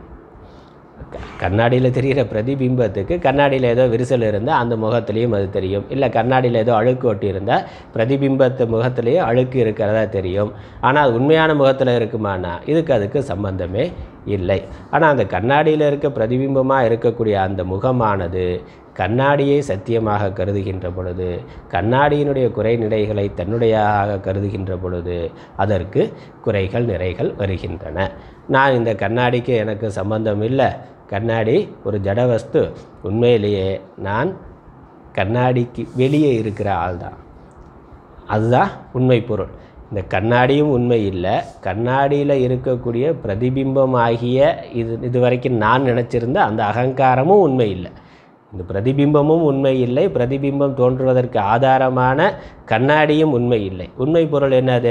கண்ணாடியில் தெரிகிற பிரதிபிம்பத்துக்கு கண்ணாடியில் ஏதோ விரிசல் இருந்தால் அந்த முகத்துலேயும் அது தெரியும் இல்லை கண்ணாடியில் ஏதோ அழுக்கு ஒட்டி இருந்தால் பிரதிபிம்பத்து முகத்துலேயும் அழுக்கு இருக்கிறதா தெரியும் ஆனால் அது உண்மையான முகத்தில் இருக்குமானா இதுக்கு அதுக்கு சம்பந்தமே இல்லை ஆனால் அந்த கண்ணாடியில் இருக்க பிரதிபிம்பமாக இருக்கக்கூடிய அந்த முகமானது கண்ணாடியை சத்தியமாக கருதுகின்ற பொழுது கண்ணாடியினுடைய குறை நிறைகளை தன்னுடையதாக கருதுகின்ற பொழுது அதற்கு குறைகள் நிறைகள் வருகின்றன நான் இந்த கண்ணாடிக்கு எனக்கு சம்பந்தம் இல்லை கண்ணாடி ஒரு ஜடவஸ்து உண்மையிலேயே நான் கண்ணாடிக்கு வெளியே இருக்கிற ஆள் தான் அதுதான் உண்மை பொருள் இந்த கண்ணாடியும் உண்மை இல்லை கண்ணாடியில் இருக்கக்கூடிய பிரதிபிம்பமாகிய இது இது வரைக்கும் நான் நினச்சிருந்த அந்த அகங்காரமும் உண்மை இல்லை இந்த பிரதிபிம்பமும் உண்மை இல்லை பிரதிபிம்பம் தோன்றுவதற்கு ஆதாரமான கண்ணாடியும் உண்மை இல்லை உண்மை பொருள் என்னது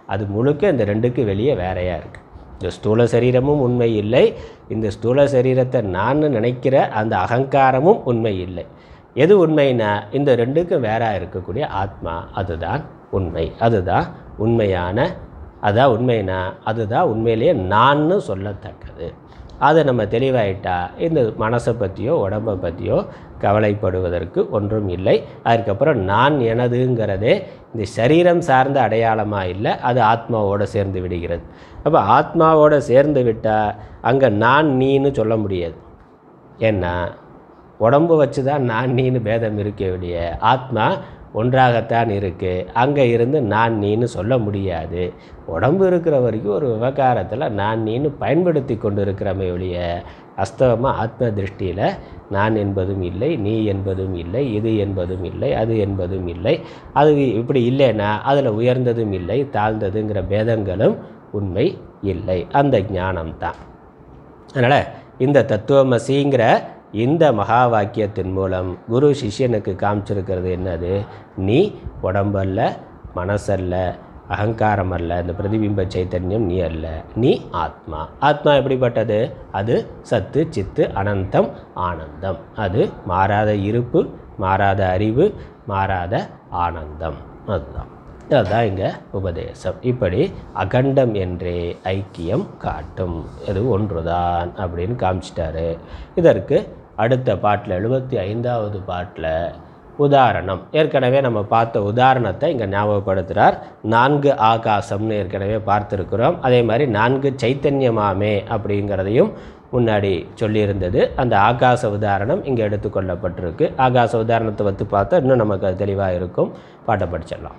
அது முழுக்க இந்த ரெண்டுக்கு வெளியே வேறையாக இருக்குது இந்த ஸ்தூல சரீரமும் உண்மை இல்லை இந்த ஸ்தூல சரீரத்தை நான் நினைக்கிற அந்த அகங்காரமும் உண்மை இல்லை எது உண்மைனா இந்த ரெண்டுக்கும் வேறாக இருக்கக்கூடிய ஆத்மா அதுதான் உண்மை அதுதான் உண்மையான அதான் உண்மைனா அதுதான் உண்மையிலேயே நான்னு சொல்லத்தக்கது அதை நம்ம தெளிவாயிட்டா இந்த மனசை பற்றியோ உடம்பை பற்றியோ கவலைப்படுவதற்கு ஒன்றும் இல்லை அதுக்கப்புறம் நான் எனதுங்கிறதே இந்த சரீரம் சார்ந்த அடையாளமாக இல்லை அது ஆத்மாவோடு சேர்ந்து விடுகிறது அப்போ ஆத்மாவோடு சேர்ந்து விட்டால் அங்கே நான் நீன்னு சொல்ல முடியாது ஏன்னா உடம்பு வச்சு தான் நான் நீன்னு பேதம் இருக்கே ஒழிய ஆத்மா ஒன்றாகத்தான் இருக்குது அங்கே இருந்து நான் நீன்னு சொல்ல முடியாது உடம்பு இருக்கிற வரைக்கும் ஒரு விவகாரத்தில் நான் நீன்னு பயன்படுத்தி கொண்டு இருக்கிறமே ஒழிய அஸ்தவமாக ஆத்ம திருஷ்டியில் நான் என்பதும் இல்லை நீ என்பதும் இல்லை இது என்பதும் இல்லை அது என்பதும் இல்லை அது இப்படி இல்லைன்னா அதில் உயர்ந்ததும் இல்லை தாழ்ந்ததுங்கிற பேதங்களும் உண்மை இல்லை அந்த ஞானம்தான் அதனால் இந்த தத்துவமசிங்கிற இந்த மகா வாக்கியத்தின் மூலம் குரு சிஷ்யனுக்கு காமிச்சிருக்கிறது என்னது நீ உடம்பல்ல மனசல்ல அகங்காரம் அல்ல இந்த பிரதிபிம்ப சைத்தன்யம் நீ அல்ல நீ ஆத்மா ஆத்மா எப்படிப்பட்டது அது சத்து சித்து அனந்தம் ஆனந்தம் அது மாறாத இருப்பு மாறாத அறிவு மாறாத ஆனந்தம் அதுதான் அதுதான் இங்கே உபதேசம் இப்படி அகண்டம் என்றே ஐக்கியம் காட்டும் இது ஒன்றுதான் அப்படின்னு காமிச்சிட்டாரு இதற்கு அடுத்த பாட்டில் எழுபத்தி ஐந்தாவது பாட்டில் உதாரணம் ஏற்கனவே நம்ம பார்த்த உதாரணத்தை இங்கே ஞாபகப்படுத்துகிறார் நான்கு ஆகாசம்னு ஏற்கனவே பார்த்துருக்குறோம் அதே மாதிரி நான்கு சைத்தன்யமாமே அப்படிங்கிறதையும் முன்னாடி சொல்லியிருந்தது அந்த ஆகாச உதாரணம் இங்கே எடுத்துக்கொள்ளப்பட்டிருக்கு ஆகாச உதாரணத்தை வத்து பார்த்தா இன்னும் நமக்கு அது தெளிவாக இருக்கும் பாட்டை படிச்சிடலாம்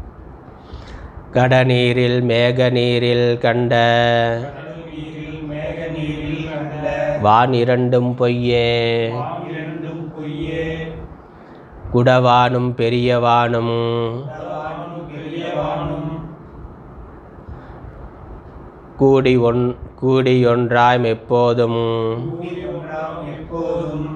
கடநீரில் மேக நீரில் கண்ட நீரில் மேக நீரில் கண்ட வான் இரண்டும் பொய்யே வான் இரண்டும் பொய்யே குடவானும் பெரியவானும் வானும் பெரியவானும் கூடி ஒன் கூடி ஒன்றாய் எப்போதும் கூடி ஒன்றாம் எப்போதும்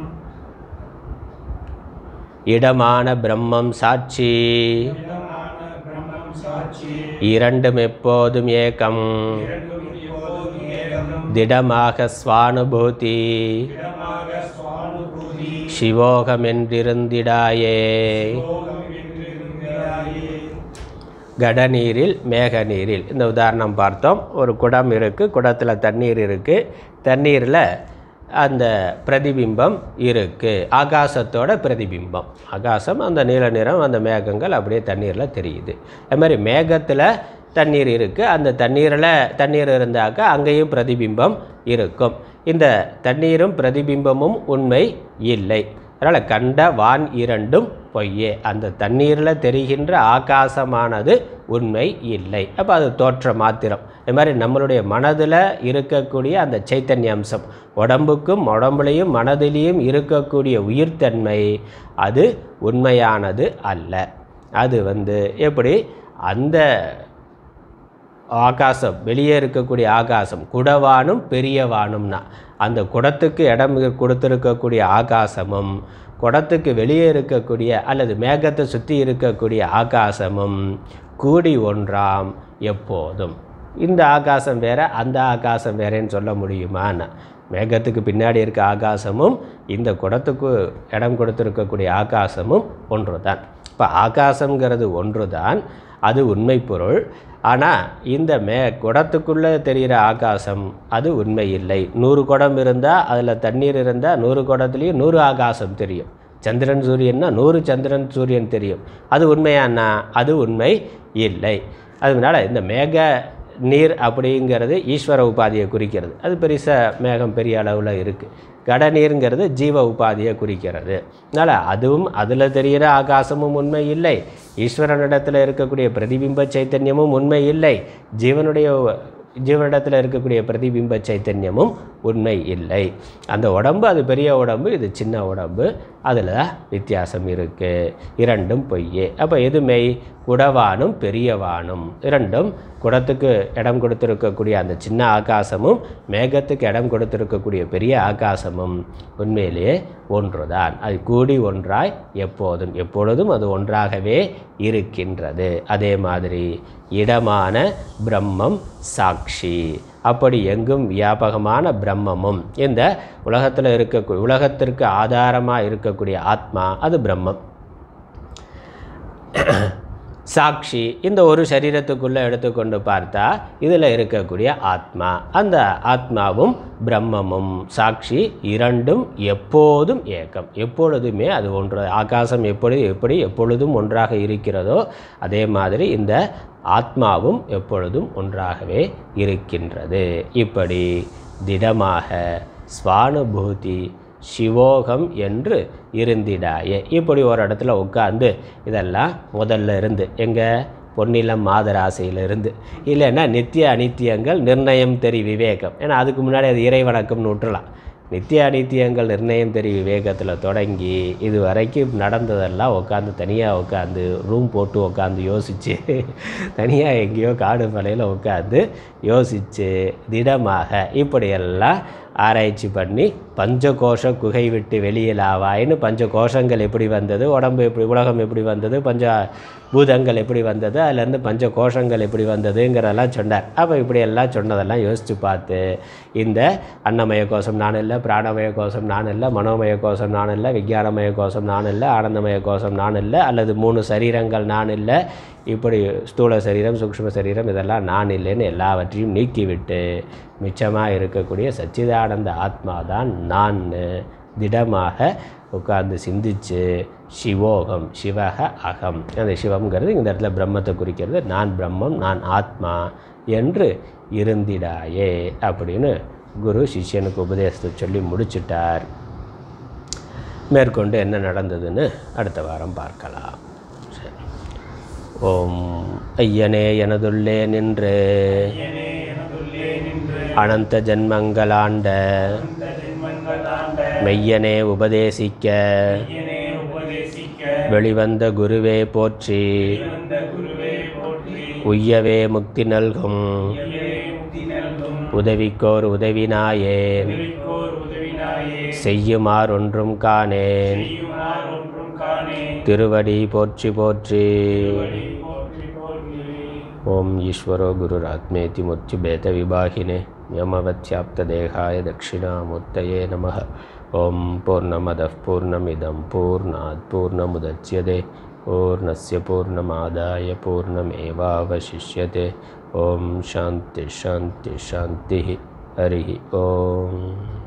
இடமான பிரம்மம் சாட்சி இடமான பிரம்மம் சாட்சி இரண்டும் எப்போதும் ஏகம் இரண்டும் எப்போதும் ஏகம் திடமாக ஸ்வானுபூதி இடமாக சுவானுபூதி சிவோகமென்றிருந்திடாயே போகம் என்று இருந்தாயே கடநீரில் மேக நீரில் இந்த உதாரணம் பார்த்தோம் ஒரு குடம் இருக்குது குடத்தில் தண்ணீர் இருக்குது தண்ணீரில் அந்த பிரதிபிம்பம் இருக்குது ஆகாசத்தோட பிரதிபிம்பம் ஆகாசம் அந்த நீல நிறம் அந்த மேகங்கள் அப்படியே தண்ணீரில் தெரியுது அது மாதிரி மேகத்தில் தண்ணீர் இருக்குது அந்த தண்ணீரில் தண்ணீர் இருந்தாக்கா அங்கேயும் பிரதிபிம்பம் இருக்கும் இந்த தண்ணீரும் பிரதிபிம்பமும் உண்மை இல்லை அதனால் கண்ட வான் இரண்டும் பொய்யே அந்த தண்ணீரில் தெரிகின்ற ஆகாசமானது உண்மை இல்லை அப்போ அது தோற்ற மாத்திரம் இது மாதிரி நம்மளுடைய மனதில் இருக்கக்கூடிய அந்த சைத்தன்ய அம்சம் உடம்புக்கும் உடம்புலையும் மனதிலையும் இருக்கக்கூடிய உயிர்த்தன்மை அது உண்மையானது அல்ல அது வந்து எப்படி அந்த ஆகாசம் வெளியே இருக்கக்கூடிய ஆகாசம் குடவானும் பெரியவானும்னா அந்த குடத்துக்கு இடம் கொடுத்துருக்கக்கூடிய ஆகாசமும் குடத்துக்கு வெளியே இருக்கக்கூடிய அல்லது மேகத்தை சுற்றி இருக்கக்கூடிய ஆகாசமும் கூடி ஒன்றாம் எப்போதும் இந்த ஆகாசம் வேற அந்த ஆகாசம் வேறேன்னு சொல்ல முடியுமான்னு மேகத்துக்கு பின்னாடி இருக்க ஆகாசமும் இந்த குடத்துக்கு இடம் கொடுத்துருக்கக்கூடிய ஆகாசமும் ஒன்று தான் இப்போ ஆகாசங்கிறது ஒன்று தான் அது உண்மை பொருள் ஆனால் இந்த மே குடத்துக்குள்ளே தெரிகிற ஆகாசம் அது உண்மை இல்லை நூறு குடம் இருந்தால் அதில் தண்ணீர் இருந்தால் நூறு குடத்துலேயும் நூறு ஆகாசம் தெரியும் சந்திரன் சூரியன்னா நூறு சந்திரன் சூரியன் தெரியும் அது உண்மையானா அது உண்மை இல்லை அதனால இந்த மேக நீர் அப்படிங்கிறது ஈஸ்வர உபாதியை குறிக்கிறது அது பெருசாக மேகம் பெரிய அளவில் இருக்குது கடநீருங்கிறது ஜீவ உபாதியை குறிக்கிறது அதனால் அதுவும் அதில் தெரிகிற ஆகாசமும் உண்மை இல்லை ஈஸ்வரனிடத்தில் இருக்கக்கூடிய பிரதிபிம்ப சைத்தன்யமும் உண்மை இல்லை ஜீவனுடைய ஜீவனிடத்தில் இருக்கக்கூடிய பிரதிபிம்ப சைத்தன்யமும் உண்மை இல்லை அந்த உடம்பு அது பெரிய உடம்பு இது சின்ன உடம்பு அதில் வித்தியாசம் இருக்குது இரண்டும் பொய்யே அப்போ எது மெய் குடவானும் பெரியவானும் இரண்டும் குடத்துக்கு இடம் கொடுத்திருக்கக்கூடிய அந்த சின்ன ஆகாசமும் மேகத்துக்கு இடம் கொடுத்திருக்கக்கூடிய பெரிய ஆகாசமும் உண்மையிலேயே ஒன்றுதான் அது கூடி ஒன்றாய் எப்போதும் எப்பொழுதும் அது ஒன்றாகவே இருக்கின்றது அதே மாதிரி இடமான பிரம்மம் சாட்சி அப்படி எங்கும் வியாபகமான பிரம்மமும் இந்த உலகத்தில் இருக்க உலகத்திற்கு ஆதாரமாக இருக்கக்கூடிய ஆத்மா அது பிரம்மம் சாட்சி இந்த ஒரு சரீரத்துக்குள்ளே எடுத்துக்கொண்டு பார்த்தா இதில் இருக்கக்கூடிய ஆத்மா அந்த ஆத்மாவும் பிரம்மமும் சாட்சி இரண்டும் எப்போதும் ஏக்கம் எப்பொழுதுமே அது ஒன்று ஆகாசம் எப்படி எப்படி எப்பொழுதும் ஒன்றாக இருக்கிறதோ அதே மாதிரி இந்த ஆத்மாவும் எப்பொழுதும் ஒன்றாகவே இருக்கின்றது இப்படி திடமாக ஸ்வானுபூதி சிவோகம் என்று இருந்திடாயே இப்படி ஒரு இடத்துல உட்காந்து இதெல்லாம் முதல்ல இருந்து எங்கே பொன்னிலம் மாதராசையிலிருந்து இல்லைன்னா நித்திய அனித்தியங்கள் நிர்ணயம் தெரி விவேகம் ஏன்னா அதுக்கு முன்னாடி அது இறை வணக்கம்னு விட்டுறலாம் நித்திய அனித்தியங்கள் நிர்ணயம் தெரி விவேகத்தில் தொடங்கி இது வரைக்கும் நடந்ததெல்லாம் உட்காந்து தனியாக உட்காந்து ரூம் போட்டு உட்காந்து யோசித்து தனியாக எங்கேயோ காடு மலையில் உட்காந்து யோசித்து திடமாக இப்படியெல்லாம் ஆராய்ச்சி பண்ணி பஞ்சகோஷ குகை விட்டு வெளியிலாவாயின்னு பஞ்ச கோஷங்கள் எப்படி வந்தது உடம்பு எப்படி உலகம் எப்படி வந்தது பஞ்ச பூதங்கள் எப்படி வந்தது அதுலேருந்து பஞ்ச கோஷங்கள் எப்படி வந்ததுங்கிறதெல்லாம் சொன்னார் அப்போ இப்படி எல்லாம் சொன்னதெல்லாம் யோசித்து பார்த்து இந்த அன்னமய கோஷம் நான் இல்லை பிராணமய கோஷம் நான் இல்லை மனோமய கோஷம் நான் இல்லை விஞ்ஞானமய கோஷம் நான் இல்லை ஆனந்தமய கோஷம் நான் இல்லை அல்லது மூணு சரீரங்கள் நான் இல்லை இப்படி ஸ்தூல சரீரம் சூக்ஷ்ம சரீரம் இதெல்லாம் நான் இல்லைன்னு எல்லாவற்றையும் நீக்கிவிட்டு மிச்சமாக இருக்கக்கூடிய சச்சிதானந்த ஆத்மா தான் நான் திடமாக உட்கார்ந்து சிந்திச்சு சிவோகம் சிவக அகம் அந்த சிவம்ங்கிறது இந்த இடத்துல பிரம்மத்தை குறிக்கிறது நான் பிரம்மம் நான் ஆத்மா என்று இருந்திடாயே அப்படின்னு குரு சிஷ்யனுக்கு உபதேசத்தை சொல்லி முடிச்சிட்டார் மேற்கொண்டு என்ன நடந்ததுன்னு அடுத்த வாரம் பார்க்கலாம் சரி ஓம் ஐயனே எனதுள்ளே நின்று ஐயனே எனதுள்ளே நின்று அனந்த ஜன்மங்களாண்ட அந்த ஜென்மங்களாண்ட மெய்யனே உபதேசிக்க ஐயனே உபதேசிக்க வெளிவந்த குருவே போற்றி வந்த குருவே போற்றி உய்யவே முக்தி நல்கும் ஐயவே முக்தி நல்கும் உதவிக்கோர் உதவினாயேன் உதவிக்கோர் உதவினாயே செய்யுமார் ஒன்றும் காணேன் செய்யுமார் ஒன்றும் காணே திருவடி போற்றி போற்றி போற்றி போற்றி ஓம் ஈஸ்வரோ குருராத்மேதி முர்த்திபேதவிபாகினே யமவத்யாப்ததேகாய தட்சிணாமூர்த்தயே நமः ஓம் பூர்ணமதः பூர்ணமிதம் பூர்ணாத் பூர்ணமுதட்சியதே பூர்ணस्य पूर्णमादाय पूर्णमेवावशिष्यते ॐ शान्ति शान्ति शान्तिः हरिः ॐ